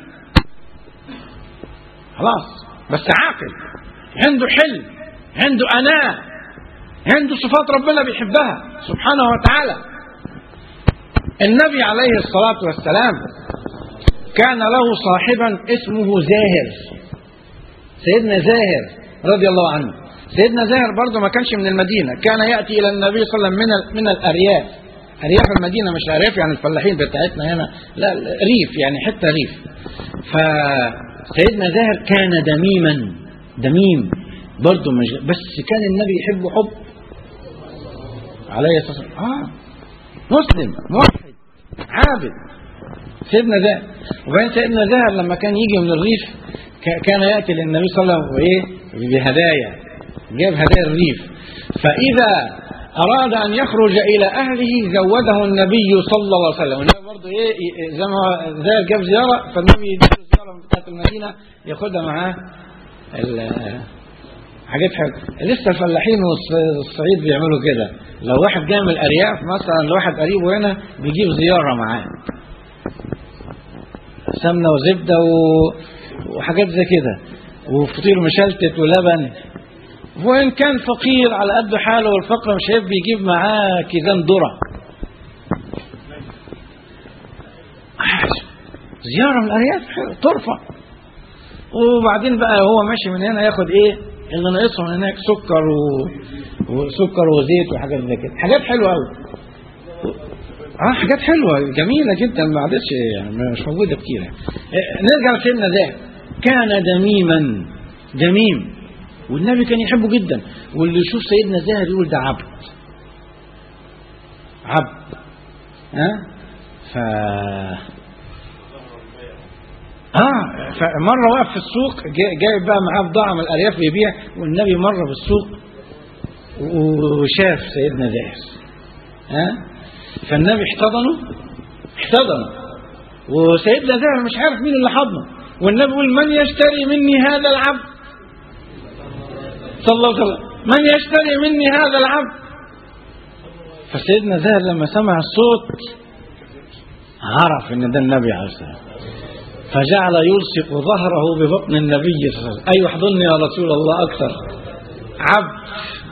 S3: خلاص بس عاقل عنده حلم عنده أناة عنده صفات ربنا بيحبها سبحانه وتعالى النبي عليه الصلاة والسلام كان له صاحبا اسمه زاهر سيدنا زاهر رضي الله عنه سيدنا زاهر برضه ما كانش من المدينة كان يأتي إلى النبي صلى الله عليه وسلم من ال- من الأرياف أرياف المدينة مش أرياف يعني الفلاحين بتاعتنا هنا لا ريف يعني حتة ريف فسيدنا زاهر كان دميما دميم برضه مش بس كان النبي يحبه حب عليه الصلاة والسلام آه مسلم موحد عابد سيدنا زاهر وبعدين سيدنا زاهر لما كان يجي من الريف ك- كان يأتي للنبي صلى الله عليه وسلم وإيه بهدايا جاب هدايا الريف فإذا أراد أن يخرج إلى أهله زوده النبي صلى الله عليه وسلم والنبي برضه إيه ي- زي ما زاهر جاب زيارة فالنبي يديله زيارة من بتاعت المدينة ياخدها معاه ال- حاجات حلوه لسه الفلاحين والص- والصعيد بيعملوا كده لو واحد جاي من الارياف مثلا لواحد قريبه هنا بيجيب زياره معاه سمنه وزبده و... وحاجات زي كده وفطير مشلتت ولبن وان كان فقير على قد حاله والفقر مش هيبقى بيجيب معاه كيزان ذره زياره من الارياف حلوة، ترفع وبعدين بقى هو ماشي من هنا ياخد ايه اللي ناقصه من هناك سكر و... وسكر وزيت وحاجات زي كده حاجات حلوه قوي اه حاجات حلوه جميله جدا ما عادتش يعني مش موجوده كتير يعني. إيه، نرجع لسيدنا زاهد كان دميما دميم والنبي كان يحبه جدا واللي يشوف سيدنا زاهر يقول ده عبد عبد ها ف اه فمره واقف في السوق جاي- جايب بقى معاه بضاعه من الارياف بيبيع والنبي مره في السوق وشاف سيدنا زاهر ها فالنبي احتضنه احتضنه وسيدنا زاهر مش عارف مين اللي حضنه والنبي يقول من يشتري مني هذا العبد صلى الله عليه وسلم من يشتري مني هذا العبد فسيدنا زاهر لما سمع الصوت عرف ان ده النبي عليه الصلاه والسلام فجعل يلصق ظهره ببطن النبي صلى الله عليه وسلم ايوه احضني يا رسول الله اكثر عبد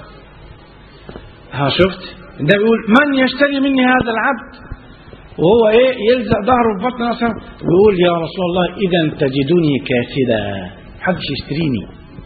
S3: ها شفت النبي يقول من يشتري مني هذا العبد وهو ايه يلزق ظهره في بطن الرسول ويقول يا رسول الله اذا تجدني كاسدا محدش يشتريني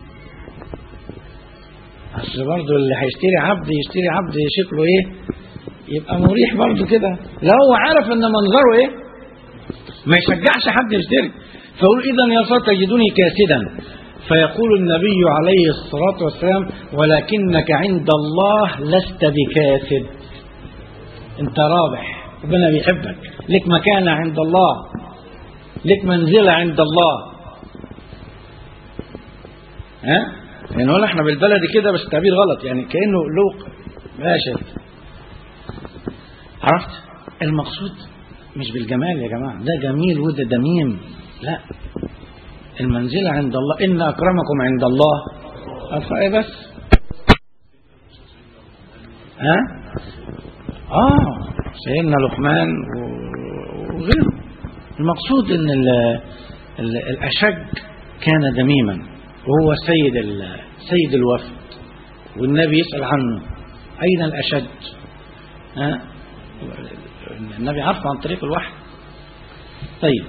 S3: اصل برضه اللي هيشتري عبد يشتري عبد شكله ايه يبقى مريح برضه كده لا هو عارف ان منظره ايه ما يشجعش حد يشتري فيقول اذا يا رسول تجدني كاسدا فيقول النبي عليه الصلاة والسلام ولكنك عند الله لست بكاسد انت رابح ربنا بيحبك لك مكانة عند الله لك منزلة عند الله ها يعني نقول احنا بالبلدي كده بس التعبير غلط يعني كأنه له باشا عرفت المقصود مش بالجمال يا جماعة ده جميل وده دميم لا المنزلة عند الله إن أكرمكم عند الله أرفع إيه بس ها آه سيدنا لقمان و- وغيره المقصود إن ال- ال- الأشج كان دميما وهو سيد ال- سيد الوفد والنبي يسأل عنه أين الأشج ها النبي عارفه عن طريق الوحي طيب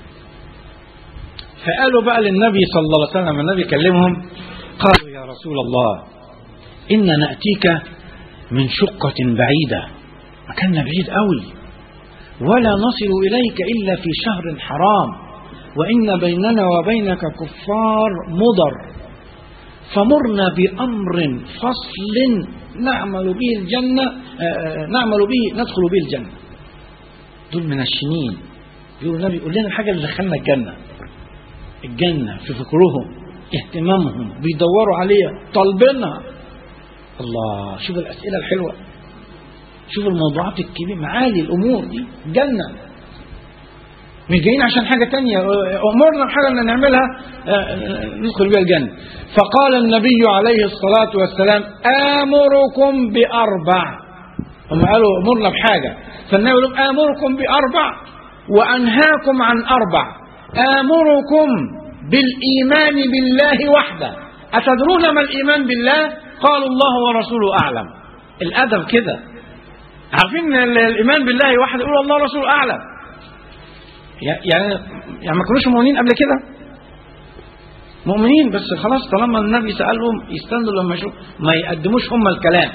S3: فقالوا بقى للنبي صلى الله عليه وسلم النبي كلمهم قالوا يا رسول الله إن نأتيك من شقة بعيدة مكاننا بعيد قوي ولا نصل إليك إلا في شهر حرام وإن بيننا وبينك كفار مضر فمرنا بأمر فصل نعمل به الجنة آه، آه، نعمل به ندخل به الجنة دول من الشنين يقولوا النبي يقول لنا الحاجة اللي دخلنا الجنة الجنة في فكرهم اهتمامهم بيدوروا عليها طالبينها الله شوف الأسئلة الحلوة شوف الموضوعات الكبيرة معالي الأمور دي جنة مش جايين عشان حاجة تانية أمرنا بحاجة إن نعملها آه، ندخل بيها الجنة فقال النبي عليه الصلاة والسلام آمركم بأربع هم قالوا أمرنا بحاجة فالنبي يقول لهم آمركم بأربع وأنهاكم عن أربع آمركم بالإيمان بالله وحده أتدرون ما الإيمان بالله قال الله ورسوله أعلم الأدب كده عارفين ال- الإيمان بالله وحده يقول الله ورسوله أعلم يعني يعني ما كانوش مؤمنين قبل كده مؤمنين بس خلاص طالما النبي سألهم يستنوا لما يشوف ما يقدموش هم الكلام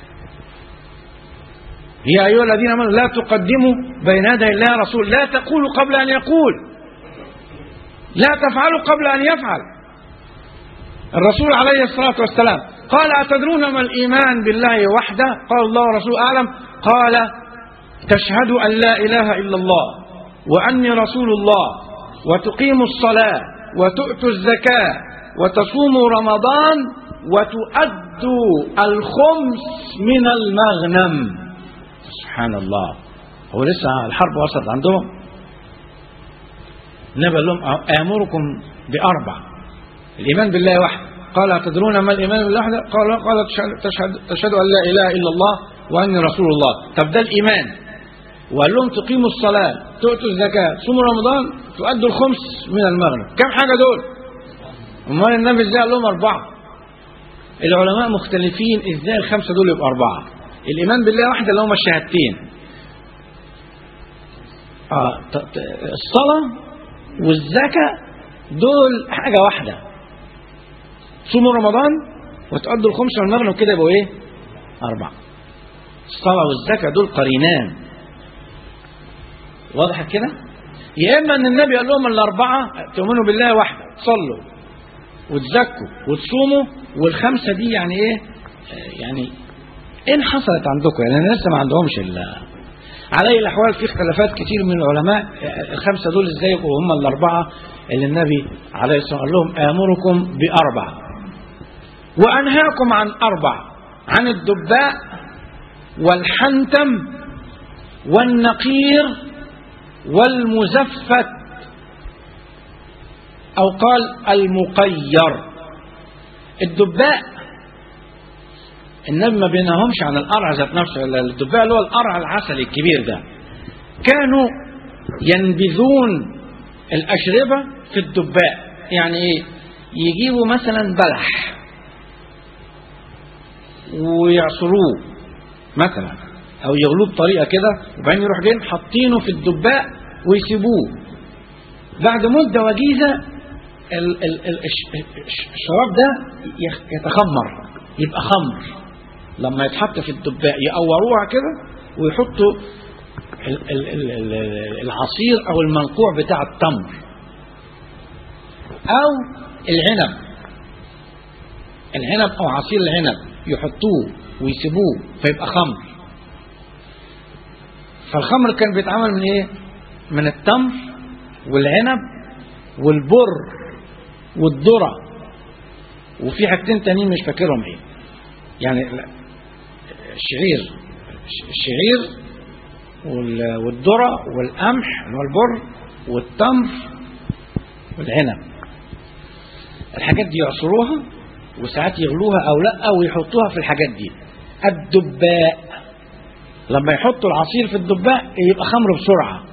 S3: يا أيها الذين آمنوا لا تقدموا بين يدي الله رسول لا تقولوا قبل أن يقول لا تفعلوا قبل أن يفعل الرسول عليه الصلاة والسلام قال أتدرون ما الإيمان بالله وحده قال الله ورسوله أعلم قال تشهد أن لا إله إلا الله وأني رسول الله وتقيموا الصلاة وتؤتوا الزكاة وتصوموا رمضان وتؤدوا الخمس من المغنم سبحان الله هو لسه الحرب وصلت عندهم النبي قال لهم آمركم بأربع الإيمان بالله واحد قال تدرون ما الإيمان بالله واحد قال قال تشهد, تشهد, تشهد أن لا إله إلا الله وأني رسول الله طب ده الإيمان وقال لهم تقيموا الصلاة تؤتوا الزكاة تصوموا رمضان تؤدوا الخمس من المغرب كم حاجة دول امال النبي ازاي قال لهم أربعة العلماء مختلفين ازاي الخمسة دول يبقوا أربعة الإيمان بالله واحدة اللي هما الشهادتين آه ت- ت- الصلاة والزكاة دول حاجة واحدة صوموا رمضان وتؤدوا الخمس من المغرب كده يبقوا ايه؟ أربعة الصلاة والزكاة دول قرينان واضح كده يا اما ان النبي قال لهم الاربعه تؤمنوا بالله وحده تصلوا وتزكوا وتصوموا والخمسه دي يعني ايه آه، يعني ان حصلت عندكم يعني أنا لسه ما عندهمش ال- على اي الاحوال في اختلافات كتير من العلماء آه، الخمسه دول ازاي يبقوا هم الاربعه اللي النبي عليه الصلاه والسلام قال لهم امركم باربع وانهاكم عن اربع عن الدباء والحنتم والنقير والمزفت او قال المقير الدباء النبي ما بينهمش عن القرع ذات نفسه إلا الدباء اللي هو القرع العسلي الكبير ده كانوا ينبذون الأشربة في الدباء يعني إيه يجيبوا مثلا بلح ويعصروه مثلا أو يغلوه بطريقة كده وبعدين يروح جايين حاطينه في الدباء ويسيبوه بعد مدة وجيزة ال- ال- ال- الش- الش- الشراب ده يخ- يتخمر يبقى خمر لما يتحط في الدباء يقوروها كده ويحطوا ال- ال- ال- ال- العصير او المنقوع بتاع التمر او العنب العنب او عصير العنب يحطوه ويسيبوه فيبقى خمر فالخمر كان بيتعمل من ايه من التمر والعنب والبر والذره وفي حاجتين تانيين مش فاكرهم ايه يعني لا، الشعير الشعير وال- والذرة والقمح اللي هو البر والتمر والعنب الحاجات دي يعصروها وساعات يغلوها او لا ويحطوها في الحاجات دي الدباء لما يحطوا العصير في الدباء يبقى خمر بسرعة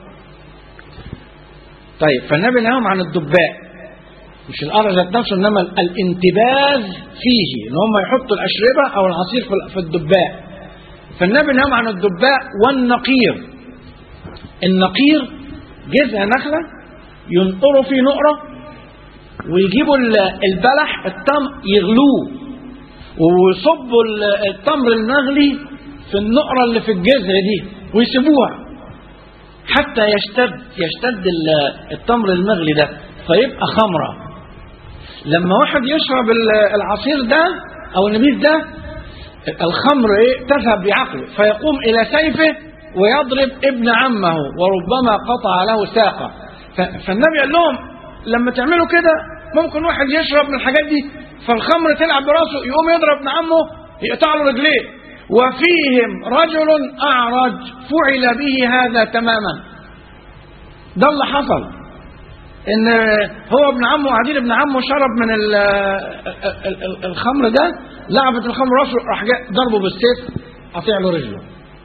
S3: طيب فالنبي نهاهم عن الدباء مش القرع ذات نفسه انما الانتباذ فيه ان هم يحطوا الاشربه او العصير في- في الدباء فالنبي نهاهم عن الدباء والنقير النقير جذع نخله ينقروا فيه نقره ويجيبوا ال- البلح التمر يغلوه ويصبوا ال- التمر المغلي في النقره اللي في الجذع دي ويسيبوها حتى يشتد يشتد ال- التمر المغلي ده فيبقى خمره لما واحد يشرب ال- العصير ده او النبيذ ده الخمر ايه تذهب بعقله فيقوم الى سيفه ويضرب ابن عمه وربما قطع له ساقه ف- فالنبي قال لهم لما تعملوا كده ممكن واحد يشرب من الحاجات دي فالخمر تلعب براسه يقوم يضرب ابن عمه يقطع له رجليه وفيهم رجل اعرج فعل به هذا تماما ده اللي حصل ان هو ابن عمه عديل ابن عمه شرب من ال ال ال الخمر ده لعبت الخمر راسه راح جاء ضربه بالسيف قطع له رجله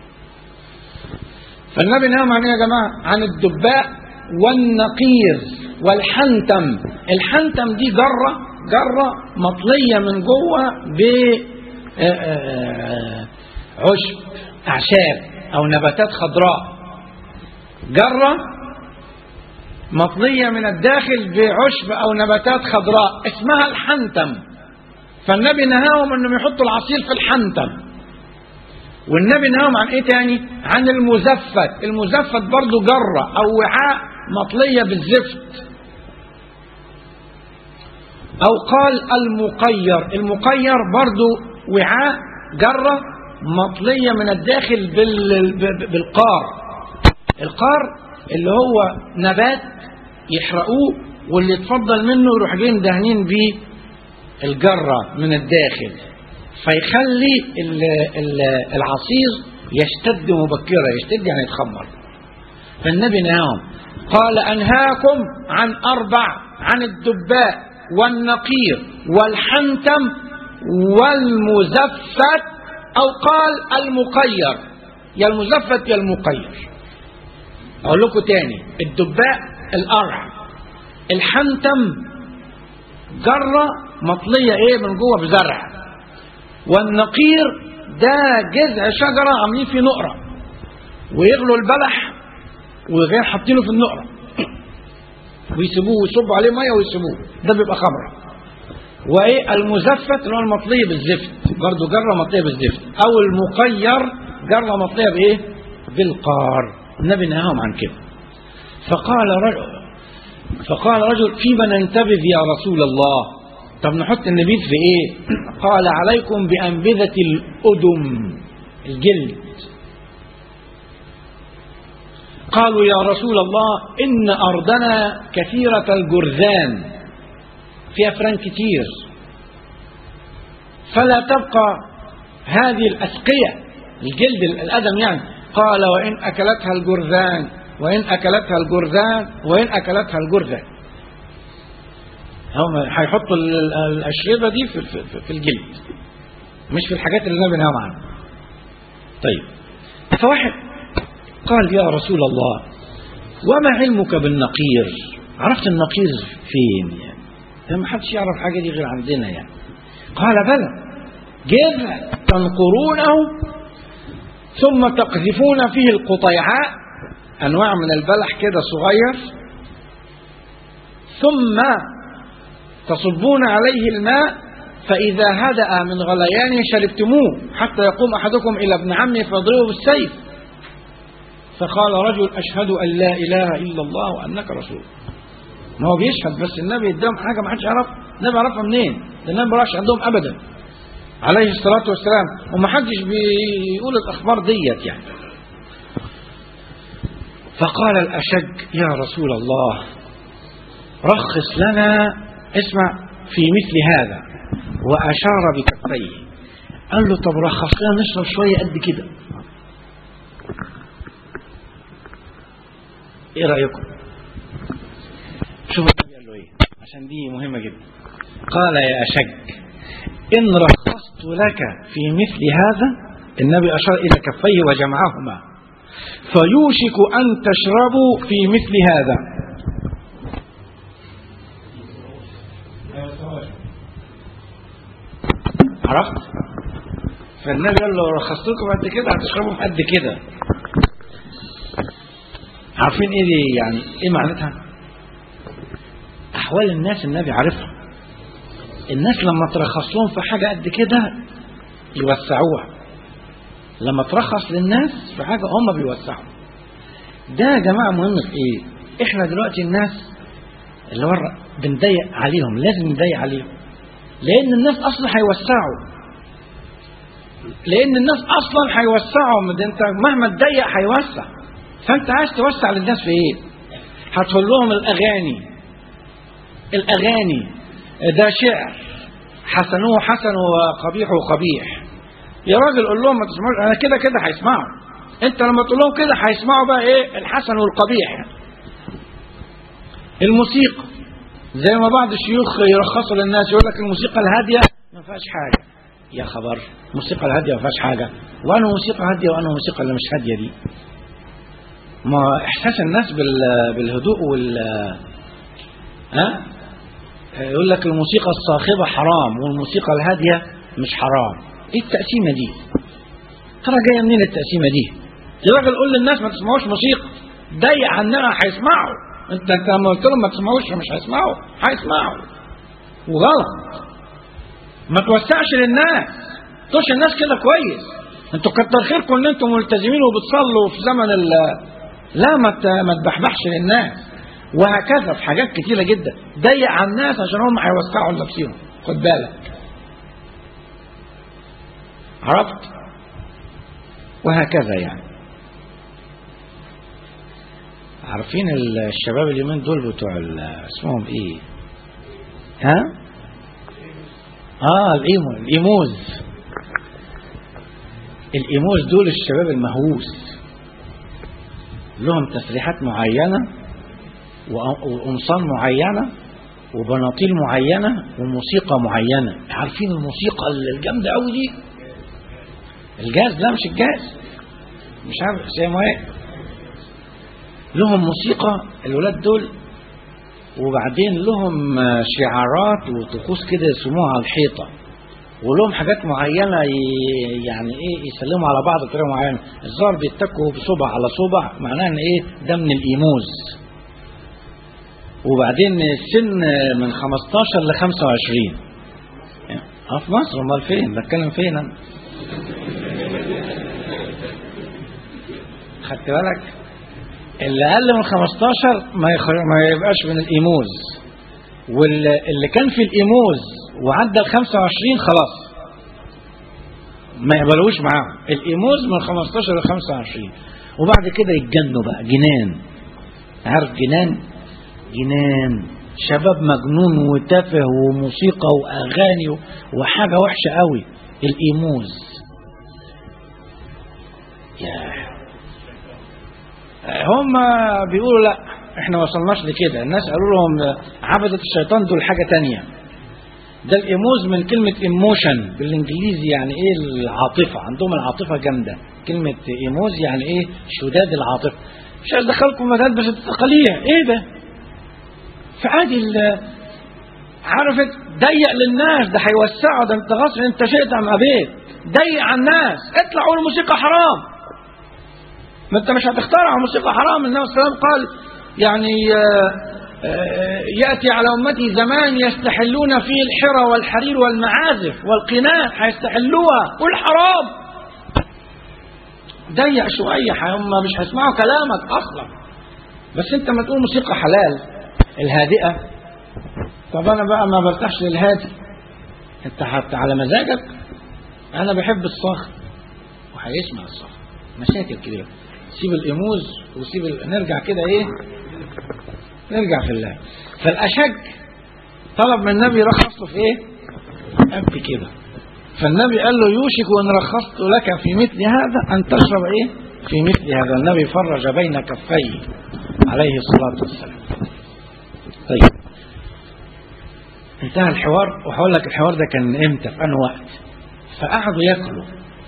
S3: فالنبي نهى عن ايه يا جماعه عن الدباء والنقير والحنتم الحنتم دي جره جره مطليه من جوه ب آه، آه، عشب اعشاب او نباتات خضراء جره مطلية من الداخل بعشب أو نباتات خضراء اسمها الحنتم فالنبي نهاهم أنهم يحطوا العصير في الحنتم والنبي نهاهم عن إيه تاني عن المزفت المزفت برضو جرة أو وعاء مطلية بالزفت أو قال المقير المقير برضو وعاء جرة مطلية من الداخل بال- ب- بالقار القار اللي هو نبات يحرقوه واللي يتفضل منه يروح جايين دهنين بيه الجرة من الداخل فيخلي ال- ال- العصير يشتد مبكرا يشتد يعني يتخمر فالنبي نهاهم قال أنهاكم عن أربع عن الدباء والنقير والحنتم والمزفت أو قال المقير يا المزفت يا المقير أقول لكم تاني الدباء القرع الحنتم جرة مطلية ايه من جوه بزرع والنقير ده جذع شجرة عاملين فيه نقرة ويغلوا البلح وغير حاطينه في النقرة ويسيبوه ويصبوا عليه ميه ويسيبوه ده بيبقى خمرة وايه المزفت اللي هو المطلية بالزفت برضه جرة مطلية بالزفت او المقير جرة مطلية بايه بالقار النبي نهاهم عن كده فقال رجل فقال رجل فيما ننتبذ يا رسول الله طب نحط النبيذ في ايه قال عليكم بأنبذة الأدم الجلد قالوا يا رسول الله إن أرضنا كثيرة الجرذان فيها فران كتير فلا تبقى هذه الأسقية الجلد الأدم يعني قال وإن أكلتها الجرذان وإن أكلتها الجرذان وإن أكلتها الجرذان هم هيحطوا ال- ال- الأشربة دي في, في, في الجلد مش في الحاجات اللي النبي نهى عنها طيب فواحد قال يا رسول الله وما علمك بالنقير عرفت النقير فين يعني ده ما حدش يعرف حاجة دي غير عندنا يعني قال بلى جذع تنقرونه ثم تقذفون فيه القطيعاء أنواع من البلح كده صغير ثم تصبون عليه الماء فإذا هدأ من غليانه شربتموه حتى يقوم أحدكم إلى ابن عمه فيضربه بالسيف فقال رجل أشهد أن لا إله إلا الله وأنك رسول ما هو بيشهد بس النبي اداهم حاجة ما حدش يعرف النبي عرفها منين ده النبي ما راحش عندهم أبدا عليه الصلاة والسلام وما حدش بيقول الأخبار ديت يعني فقال الأشج يا رسول الله رخص لنا اسمع في مثل هذا وأشار بكفيه قال له طب رخص لنا نشرب شوية قد كده ايه رأيكم شوفوا النبي قال له ايه عشان دي مهمة جدا قال يا أشج إن رخصت لك في مثل هذا النبي أشار إلى كفيه وجمعهما فيوشك أن تشربوا في مثل هذا عرفت فالنبي قال له رخصت لكم قد كده هتشربوا قد كده عارفين ايه دي يعني ايه معناتها احوال الناس النبي عارفها الناس لما ترخص لهم في حاجه قد كده يوسعوها لما ترخص للناس في حاجه هم بيوسعوا ده يا جماعه مهم في ايه احنا دلوقتي الناس اللي ورا بنضيق عليهم لازم نضيق عليهم لان الناس اصلا هيوسعوا لان الناس اصلا هيوسعوا ده انت مهما تضيق هيوسع فانت عايز توسع للناس في ايه هتقول لهم الاغاني الاغاني ده شعر حسنوه حسن وقبيحه قبيح يا راجل قول لهم ما تسمعوش انا كده كده هيسمعوا انت لما تقول لهم كده هيسمعوا بقى ايه الحسن والقبيح الموسيقى زي ما بعض الشيوخ يرخصوا للناس يقول لك الموسيقى الهاديه ما فيهاش حاجه يا خبر الموسيقى الهاديه ما فيهاش حاجه وانا موسيقى هاديه وانا موسيقى اللي مش هاديه دي ما احساس الناس بال- بالهدوء وال ها يقول لك الموسيقى الصاخبه حرام والموسيقى الهاديه مش حرام ايه التقسيمه دي ترى جايه منين التقسيمه دي يا راجل قول للناس ما تسمعوش موسيقى ضيق عننا هيسمعوا انت انت لما قلت لهم ما تسمعوش مش هيسمعوا هيسمعوا وغلط ما توسعش للناس توش الناس كده كويس انتوا كتر خيركم ان انتم ملتزمين وبتصلوا في زمن ال لا ما ت- ما تبحبحش للناس وهكذا في حاجات كتيرة جدا ضيق على الناس عشان هم هيوسعوا لنفسهم خد بالك عرفت وهكذا يعني عارفين الشباب اليومين دول بتوع ال- اسمهم ايه ها اه الايمو الايموز الايموز دول الشباب المهووس لهم تسريحات معينه وأ- وقمصان معينه وبناطيل معينه وموسيقى معينه عارفين الموسيقى الجامده قوي دي الجاز لا مش الجاز مش عارف زي ما هي لهم موسيقى الولاد دول وبعدين لهم آه، شعارات وطقوس كده يرسموها على الحيطه ولهم حاجات معينه ي- يعني ايه يسلموا على بعض بطريقه معينه الظاهر بيتكوا بصبع على صبع معناه ان ايه ده من الايموز وبعدين السن من 15 ل 25 اه في مصر امال فين بتكلم فين انا خدت بالك اللي اقل من 15 ما يخ... ما يبقاش من الايموز واللي كان في الايموز وعدى ال 25 خلاص ما يقبلوش معاهم الايموز من 15 ل 25 وبعد كده يتجنوا بقى جنان عارف جنان جنان شباب مجنون وتافه وموسيقى واغاني وحاجه وحشه قوي الايموز يا هم بيقولوا لا احنا ما وصلناش لكده الناس قالوا لهم عبدة الشيطان دول حاجة تانية ده الايموز من كلمة ايموشن بالانجليزي يعني ايه العاطفة عندهم العاطفة جامدة كلمة ايموز يعني ايه شداد العاطفة مش هدخلكم مدرسة التقاليع ايه ده فعادي عرفت ضيق للناس ده هيوسعوا ده انت غصب انت شئت ام ابيت ضيق على الناس اطلع قول الموسيقى حرام ما انت مش هتخترع موسيقى حرام النبي صلى الله عليه وسلم قال يعني يأتي على أمتي زمان يستحلون فيه الحرى والحرير والمعازف والقناع هيستحلوها قول حرام ضيق شوية هم مش هيسمعوا كلامك أصلا بس أنت ما تقول موسيقى حلال الهادئة طب أنا بقى ما برتاحش للهادي أنت حتى على مزاجك أنا بحب الصاخب وهيسمع الصاخب مشاكل كده سيب الإيموز وسيب ال... نرجع كده إيه نرجع في الله فالأشج طلب من النبي يرخص له في إيه أبكي كده فالنبي قال له يوشك وإن رخصت لك في مثل هذا أن تشرب إيه في مثل هذا النبي فرج بين كفيه عليه الصلاة والسلام طيب انتهى الحوار وهقول لك الحوار ده كان امتى في انه وقت فقعدوا ياكلوا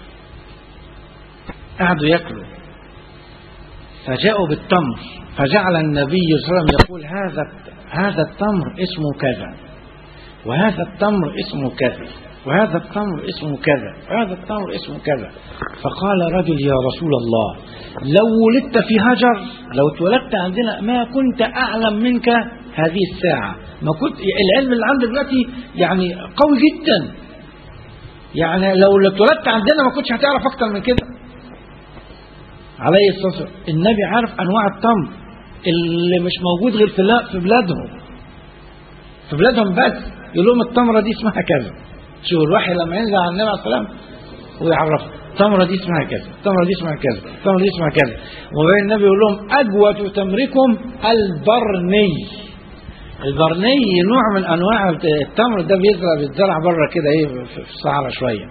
S3: قعدوا ياكلوا فجاءوا بالتمر فجعل النبي صلى الله عليه وسلم يقول هذا هذا التمر اسمه كذا وهذا التمر اسمه كذا وهذا التمر اسمه كذا وهذا التمر اسمه كذا فقال رجل يا رسول الله لو ولدت في هجر لو اتولدت عندنا ما كنت أعلم منك هذه الساعة ما كنت العلم اللي عندك دلوقتي يعني قوي جدا يعني لو اتولدت عندنا ما كنتش هتعرف أكتر من كده عليه الصلاة والسلام النبي عارف أنواع التمر اللي مش موجود غير في في بلادهم في بلادهم بس يقول لهم التمرة دي اسمها كذا شوف الوحي لما ينزل على النبي عليه الصلاة والسلام ويعرفه التمرة دي اسمها كذا التمرة دي اسمها كذا التمرة دي اسمها كذا وبين النبي يقول لهم أجود تمركم البرني البرني نوع من أنواع التمر ده بيزرع بيتزرع بره كده ايه في الصحراء شوية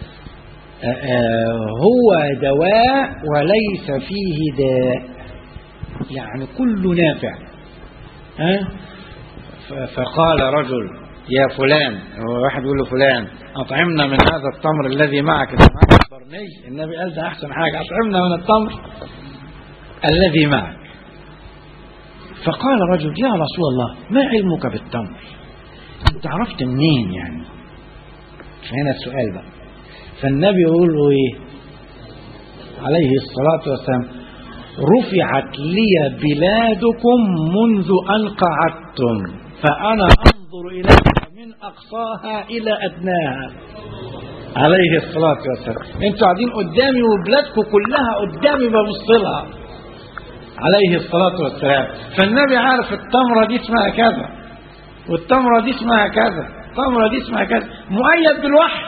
S3: هو دواء وليس فيه داء يعني كله نافع ها فقال رجل يا فلان هو واحد يقول له فلان أطعمنا من هذا التمر الذي معك ده معك البرني النبي قال ده أحسن حاجة أطعمنا من التمر الذي معك فقال رجل يا رسول الله ما علمك بالتمر انت عرفت منين يعني هنا السؤال بقى فالنبي يقول له ايه عليه الصلاة والسلام رفعت لي بلادكم منذ أن قعدتم فأنا أنظر إليها من أقصاها إلى أدناها عليه الصلاة والسلام انتوا قاعدين قدامي وبلادكم كلها قدامي ببص لها عليه الصلاة والسلام فالنبي عارف التمرة دي اسمها كذا والتمرة دي اسمها كذا التمرة دي اسمها كذا مؤيد بالوحي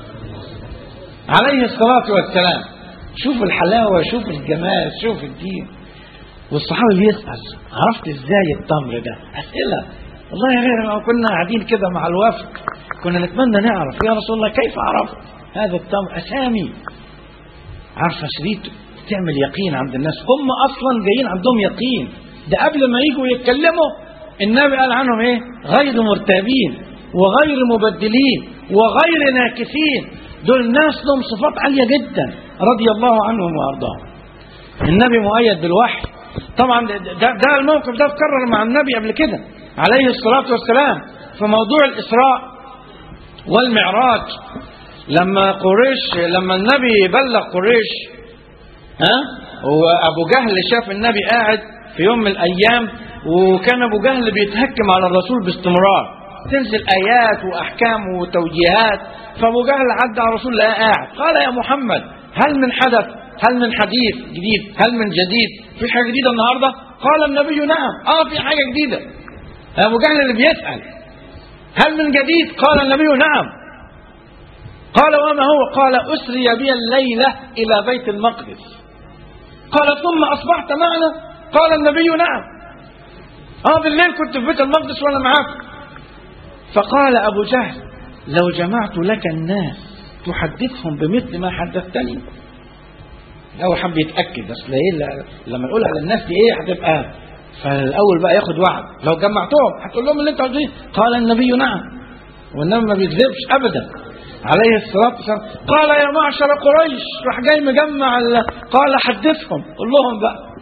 S3: عليه الصلاة والسلام شوف الحلاوة شوف الجمال شوف الدين والصحابي بيسأل عرفت ازاي التمر ده أسئلة والله يا غير ما كنا قاعدين كده مع الوفد كنا نتمنى نعرف يا رسول الله كيف عرفت هذا التمر أسامي عارفة شريط تعمل يقين عند الناس هم أصلا جايين عندهم يقين ده قبل ما يجوا يتكلموا النبي قال عنهم ايه غير مرتابين وغير مبدلين وغير ناكثين دول ناس لهم صفات عالية جدا رضي الله عنهم وأرضاهم النبي مؤيد بالوحي طبعا ده, ده الموقف ده اتكرر مع النبي قبل كده عليه الصلاة والسلام في موضوع الإسراء والمعراج لما قريش لما النبي بلغ قريش ها وابو جهل شاف النبي قاعد في يوم من الايام وكان ابو جهل بيتهكم على الرسول باستمرار تنزل ايات واحكام وتوجيهات فابو جهل عدى على الرسول لقاه قاعد قال يا محمد هل من حدث هل من حديث جديد هل من جديد في حاجة جديدة النهاردة قال النبي نعم اه في حاجة جديدة أبو جهل اللي بيسأل هل من جديد قال النبي نعم قال وما هو قال أسري بي الليلة إلى بيت المقدس قال ثم أصبحت معنا قال النبي نعم اه بالليل كنت في بيت المقدس وانا معاك فقال ابو جهل لو جمعت لك الناس تحدثهم بمثل ما حدثتني لو حب يتاكد اصل ايه لما نقول على الناس دي ايه هتبقى فالاول بقى ياخد وعد لو جمعتهم هتقول لهم اللي انت قلت قال النبي نعم والنبي ما بيكذبش ابدا عليه الصلاه والسلام قال يا معشر قريش راح جاي مجمع قال حدثهم قول لهم بقى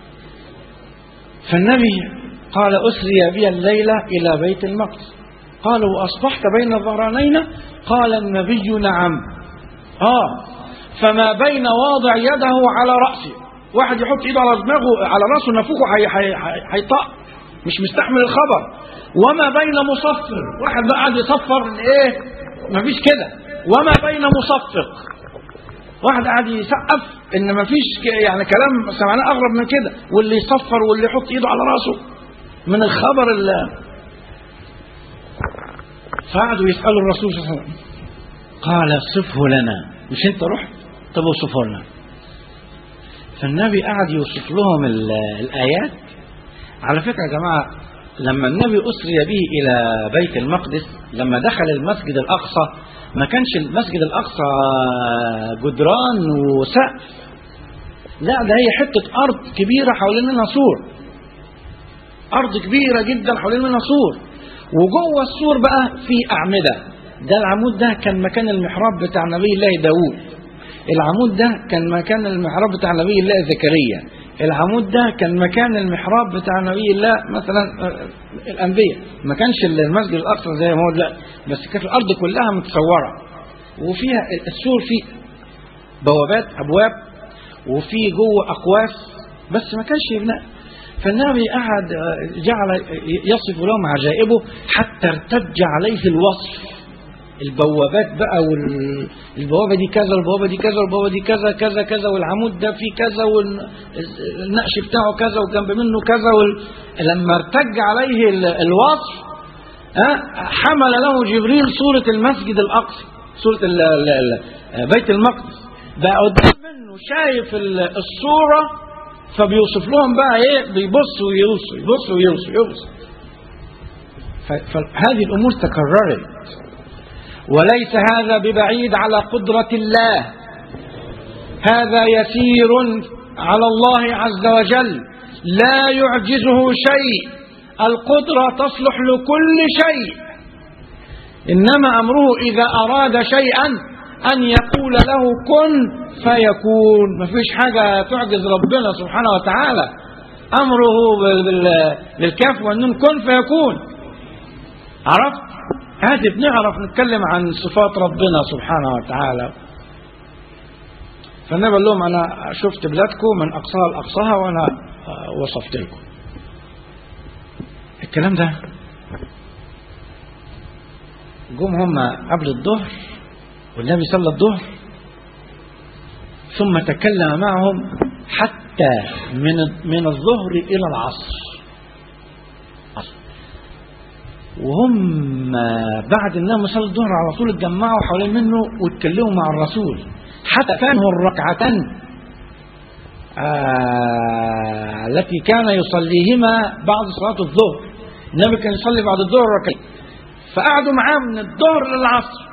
S3: فالنبي قال أسري بي الليلة إلى بيت المقدس قالوا وأصبحت بين الظهرانين قال النبي نعم آه فما بين واضع يده على رأسه واحد يحط ايده على دماغه على راسه نافوخه هيطق مش مستحمل الخبر وما بين مصفر واحد بقى قاعد يصفر ايه مفيش كده وما بين مصفق واحد قاعد يسقف ان مفيش يعني كلام سمعناه اغرب من كده واللي يصفر واللي يحط ايده على راسه من الخبر اللي فقعدوا يسالوا الرسول صلى الله عليه وسلم قال صفه لنا مش انت رحت طب اوصفه لنا فالنبي قعد يوصف لهم الايات على فكره يا جماعه لما النبي اسري به الى بيت المقدس لما دخل المسجد الاقصى ما كانش المسجد الاقصى جدران وسقف لا ده هي حته ارض كبيره حوالين منها سور ارض كبيره جدا حوالين منها سور وجوه السور بقى في اعمده ده العمود ده كان مكان المحراب بتاع نبي الله داوود العمود ده كان مكان المحراب بتاع نبي الله زكريا العمود ده كان مكان المحراب بتاع نبي الله مثلا الانبياء ما كانش المسجد الاقصى زي ما هو لا بس كانت الارض كلها متصوره وفيها السور فيه بوابات ابواب وفي جوه اقواس بس ما كانش يبنى فالنبي قعد جعل يصف لهم عجائبه حتى ارتج عليه الوصف البوابات بقى والبوابة دي كذا والبوابة دي كذا والبوابة دي كذا كذا كذا والعمود ده فيه كذا والنقش بتاعه كذا وجنب منه كذا وال... لما ارتج عليه الوصف حمل له جبريل صورة المسجد الأقصى صورة ال ال بيت المقدس بقى قدام منه شايف الصورة فبيوصف لهم بقى ايه بيبص ويوص يبص ويوص يبص فهذه الأمور تكررت وليس هذا ببعيد على قدرة الله هذا يسير على الله عز وجل لا يعجزه شيء القدرة تصلح لكل شيء إنما أمره إذا أراد شيئا أن يقول له كن فيكون ما فيش حاجة تعجز ربنا سبحانه وتعالى أمره بالكاف والنون كن فيكون عرفت هذه بنعرف نتكلم عن صفات ربنا سبحانه وتعالى فالنبي قال لهم انا شفت بلادكم من اقصاها لاقصاها وانا وصفت لكم الكلام ده جم هم قبل الظهر والنبي صلى الظهر ثم تكلم معهم حتى من من الظهر الى العصر وهم بعد انهم صلوا الظهر على طول اتجمعوا حوالين منه واتكلموا مع الرسول حتى كانوا الركعتان آه التي كان يصليهما بعد صلاة الظهر النبي كان يصلي بعد الظهر ركعتين فقعدوا معاه من الظهر للعصر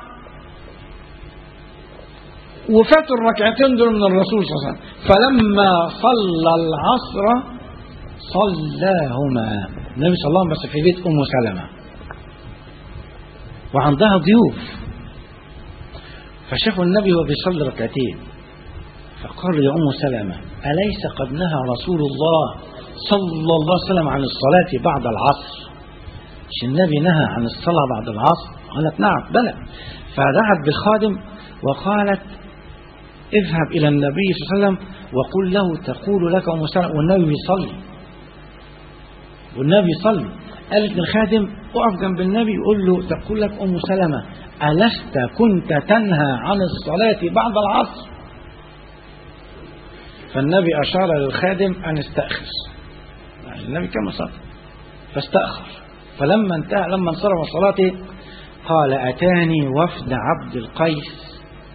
S3: وفاتوا الركعتين دول من الرسول صلى الله عليه وسلم فلما صلى العصر صلاهما النبي صلى الله عليه وسلم بس في بيت ام سلمه وعندها ضيوف فشافوا النبي وهو بيصلي ركعتين فقال يا ام سلمه اليس قد نهى رسول الله صلى الله عليه وسلم عن الصلاه بعد العصر مش النبي نهى عن الصلاه بعد العصر قالت نعم بلى فدعت بالخادم وقالت اذهب الى النبي صلى الله عليه وسلم وقل له تقول لك ام سلمه والنبي يصلي والنبي يصلي قالت للخادم اقف جنب النبي يقول له تقول لك ام سلمه الست كنت تنهى عن الصلاه بعد العصر فالنبي أشار للخادم أن استأخر يعني النبي كما صلى فاستأخر فلما انتهى لما انصرف من صلاته قال أتاني وفد عبد القيس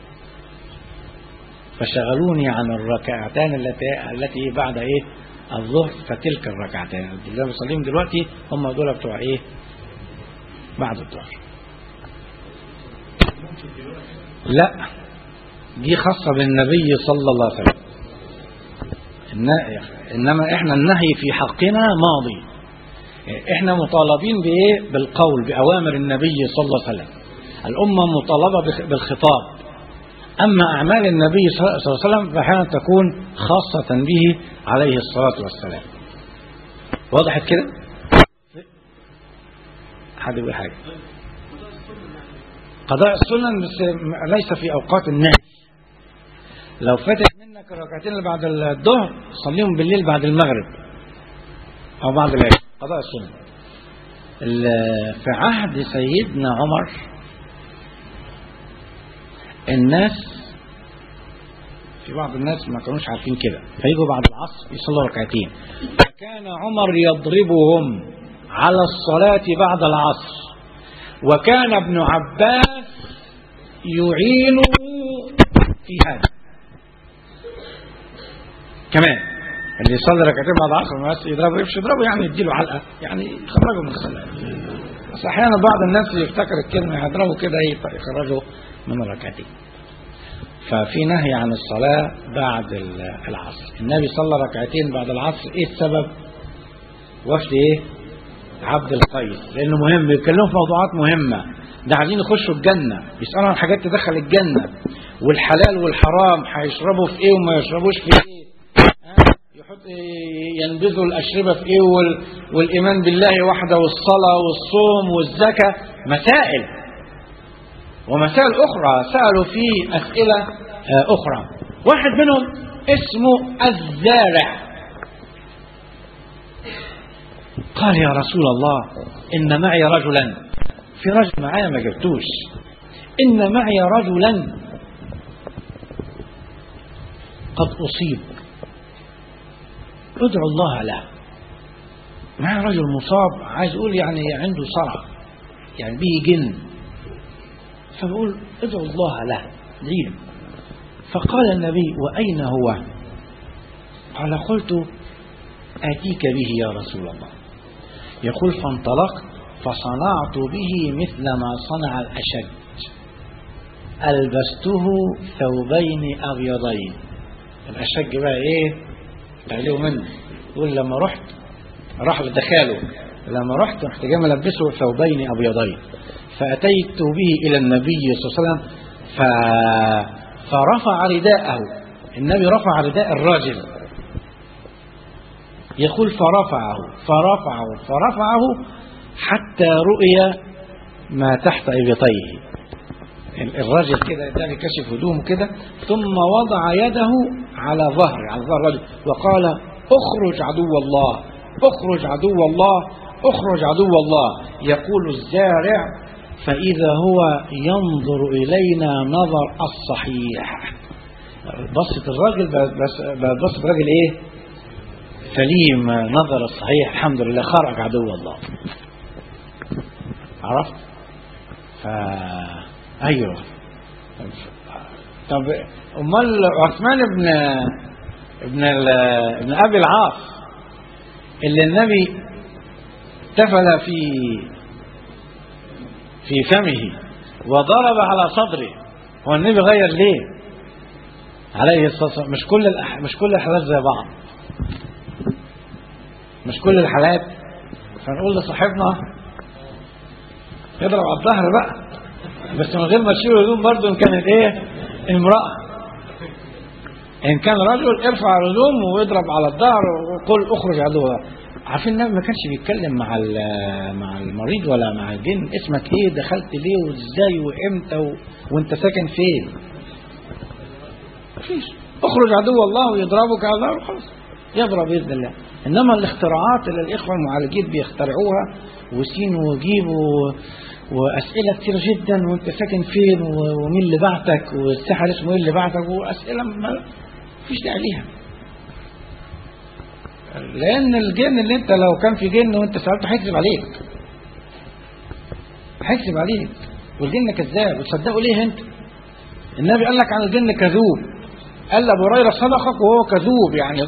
S3: فشغلوني عن الركعتان التي التي بعد ايه الظهر فتلك الركعتين اللي انا بصليهم دلوقتي هم دول بتوع ايه بعد الظهر لا دي خاصة بالنبي صلى الله عليه وسلم إن- إنما إحنا النهي في حقنا ماضي إحنا مطالبين بإيه بالقول بأوامر النبي صلى الله عليه وسلم الأمة مطالبة بخ- بالخطاب أما أعمال النبي صلى الله عليه وسلم فأحيانا تكون خاصة به عليه الصلاة والسلام وضحت كده؟ حد يقول حاجة قضاء السنن بس م- ليس في أوقات النهي لو فاتت منك الركعتين اللي بعد الظهر صليهم بالليل بعد المغرب أو بعد العشاء قضاء السنن ال- في عهد سيدنا عمر الناس في بعض الناس ما كانوش عارفين كده فيجوا بعد العصر يصلوا ركعتين فكان عمر يضربهم على الصلاة بعد العصر وكان ابن عباس يعينه في هذا كمان اللي يصلي ركعتين بعد العصر ما بس يضربه مش يضربه يعني يديله علقه يعني يخرجه من الصلاه بس احيانا بعض الناس يفتكر الكلمه يضربه كده ايه يخرجه من الركعتين ففي نهي عن الصلاة بعد ال- العصر النبي صلى ركعتين بعد العصر ايه السبب وفد ايه عبد القيس لانه مهم بيتكلموا في موضوعات مهمة ده عايزين يخشوا الجنة بيسألوا عن حاجات تدخل الجنة والحلال والحرام هيشربوا في ايه وما يشربوش في ايه ها؟ يحط ينبذوا الأشربة في ايه وال... والإيمان بالله وحده والصلاة والصوم والزكاة مسائل ومسائل أخرى سألوا في أسئلة آه، أخرى واحد منهم اسمه الزارع قال يا رسول الله إن معي رجلا في رجل معايا ما جبتوش إن معي رجلا قد أصيب ادعو الله له معي رجل مصاب عايز يقول يعني عنده صرع يعني به جن فبقول ادعو الله له ادعي له فقال النبي وأين هو قال قلت آتيك به يا رسول الله يقول فانطلقت فصنعت به مثل ما صنع الأشد ألبسته ثوبين أبيضين الأشج بقى إيه تعليه منه يقول لما رحت راح لدخاله لما رحت رحت جاي ملبسه ثوبين أبيضين فأتيت به إلى النبي صلى الله عليه وسلم ف... فرفع رداءه النبي رفع رداء الراجل يقول فرفعه فرفعه فرفعه حتى رؤي ما تحت إبطيه الراجل كده ده كشف هدومه كده ثم وضع يده على ظهر على ظهر الرجل وقال اخرج عدو الله اخرج عدو الله اخرج عدو الله يقول الزارع فإذا هو ينظر إلينا نظر الصحيح بصة الراجل بس بصة الراجل إيه سليم نظر الصحيح الحمد لله خرج عدو الله عرفت فا أيوه طب أمال عثمان بن ابن ابن أبي العاص اللي النبي تفل في في فمه وضرب على صدره هو النبي غير ليه عليه الصلاة والسلام مش كل الأح... مش كل الحالات زي بعض مش كل الحالات فنقول لصاحبنا يضرب على الظهر بقى بس من غير ما تشيل الهدوم برضه ان كانت ايه امرأة ان كان رجل ارفع الهدوم واضرب على الظهر وقل اخرج عدوها عارفين النبي ما كانش بيتكلم مع مع المريض ولا مع الجن اسمك ايه دخلت ليه وازاي وامتى و... وانت ساكن فين مفيش اخرج عدو الله ويضربك على الظهر وخلاص يضرب باذن الله انما الاختراعات اللي الاخوه المعالجين بيخترعوها وسين وجيب و... واسئله كتير جدا وانت ساكن فين ومين اللي بعتك والسحر اسمه ايه اللي بعتك واسئله ما فيش داعي ليها لان الجن اللي انت لو كان في جن وانت سالته هيكذب عليك هيكذب عليك والجن كذاب وتصدقوا ليه انت النبي قال لك عن الجن كذوب قال ابو هريره صدقك وهو كذوب يعني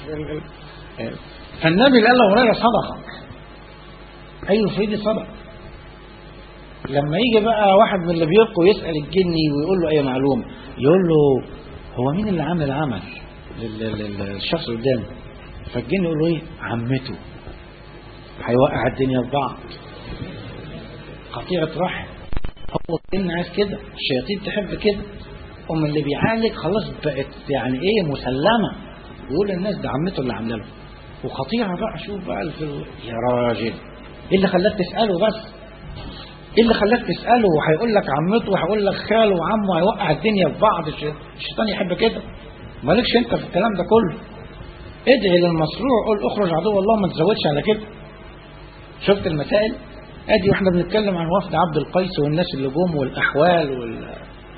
S3: فالنبي اللي قال له هريره صدقك ايوه سيدي صدق لما يجي بقى واحد من اللي بيلقوا يسال الجني ويقول له اي معلومه يقول له هو مين اللي عامل عمل لل- لل- للشخص اللي قدامه فالجن يقول له ايه عمته هيوقع الدنيا في بعض قطيعة رحم هو الجن عايز كده الشياطين تحب كده أم اللي بيعالج خلاص بقت يعني ايه مسلمة يقول للناس ده عمته اللي عامله له وخطيعة بقى شوف بقى في ال- يا راجل ايه اللي خلاك تسأله بس ايه اللي خلاك تسأله وهيقول لك عمته وهيقول لك خاله وعمه هيوقع الدنيا في بعض الش- الشيطان يحب كده مالكش انت في الكلام ده كله ادعي للمصروع قول اخرج عدو الله ما تزودش على كده شفت المسائل ادي واحنا بنتكلم عن وفد عبد القيس والناس اللي جم والاحوال وال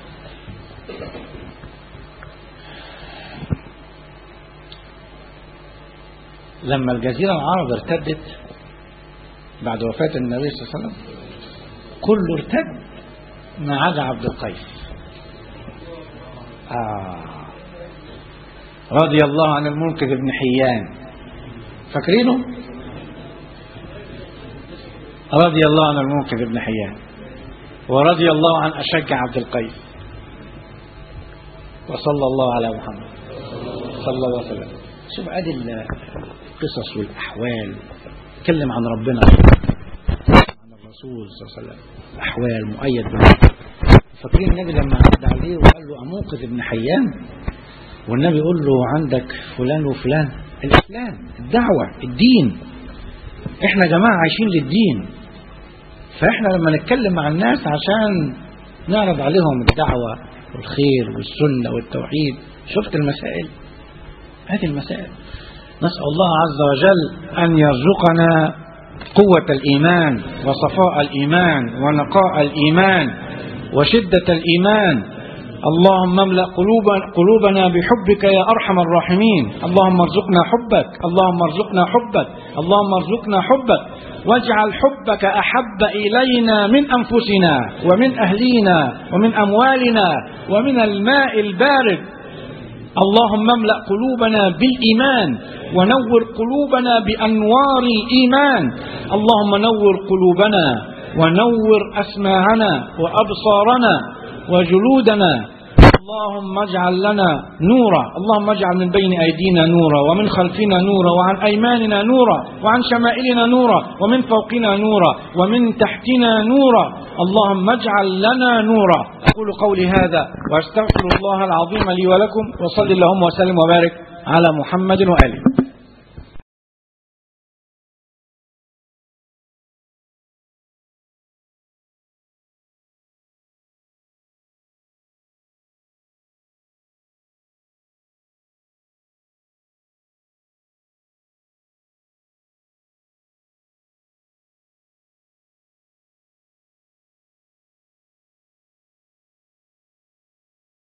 S3: لما الجزيرة العرب ارتدت بعد وفاة النبي صلى الله عليه وسلم كله ارتد ما عدا عبد القيس آه. رضي الله عن المنقذ بن حيان فاكرينه رضي الله عن المنقذ بن حيان ورضي الله عن أشج عبد القيس وصلى الله على محمد صلى الله عليه وسلم شوف ادي القصص والاحوال تكلم عن ربنا عن الرسول صلى الله عليه وسلم الاحوال مؤيد بالله فاكرين النبي لما عدى عليه وقال له اموقذ ابن حيان والنبي يقول له عندك فلان وفلان الاسلام الدعوه الدين احنا يا جماعه عايشين للدين فاحنا لما نتكلم مع الناس عشان نعرض عليهم الدعوه والخير والسنه والتوحيد شفت المسائل هذه المسائل نسأل الله عز وجل أن يرزقنا قوة الإيمان وصفاء الإيمان ونقاء الإيمان وشدة الإيمان اللهم املأ قلوبنا, قلوبنا بحبك يا أرحم الراحمين اللهم ارزقنا حبك اللهم ارزقنا حبك اللهم ارزقنا حبك واجعل حبك أحب إلينا من أنفسنا ومن أهلينا ومن أموالنا ومن الماء البارد اللهم املأ قلوبنا بالإيمان ونور قلوبنا بأنوار الإيمان اللهم نور قلوبنا ونور أسماعنا وأبصارنا وجلودنا اللهم اجعل لنا نورا اللهم اجعل من بين أيدينا نورا ومن خلفنا نورا وعن أيماننا نورا وعن شمائلنا نورا ومن فوقنا نورا ومن تحتنا نورا اللهم اجعل لنا نورا أقول قولي هذا وأستغفر الله العظيم لي ولكم وصل اللهم وسلم وبارك على محمد وآله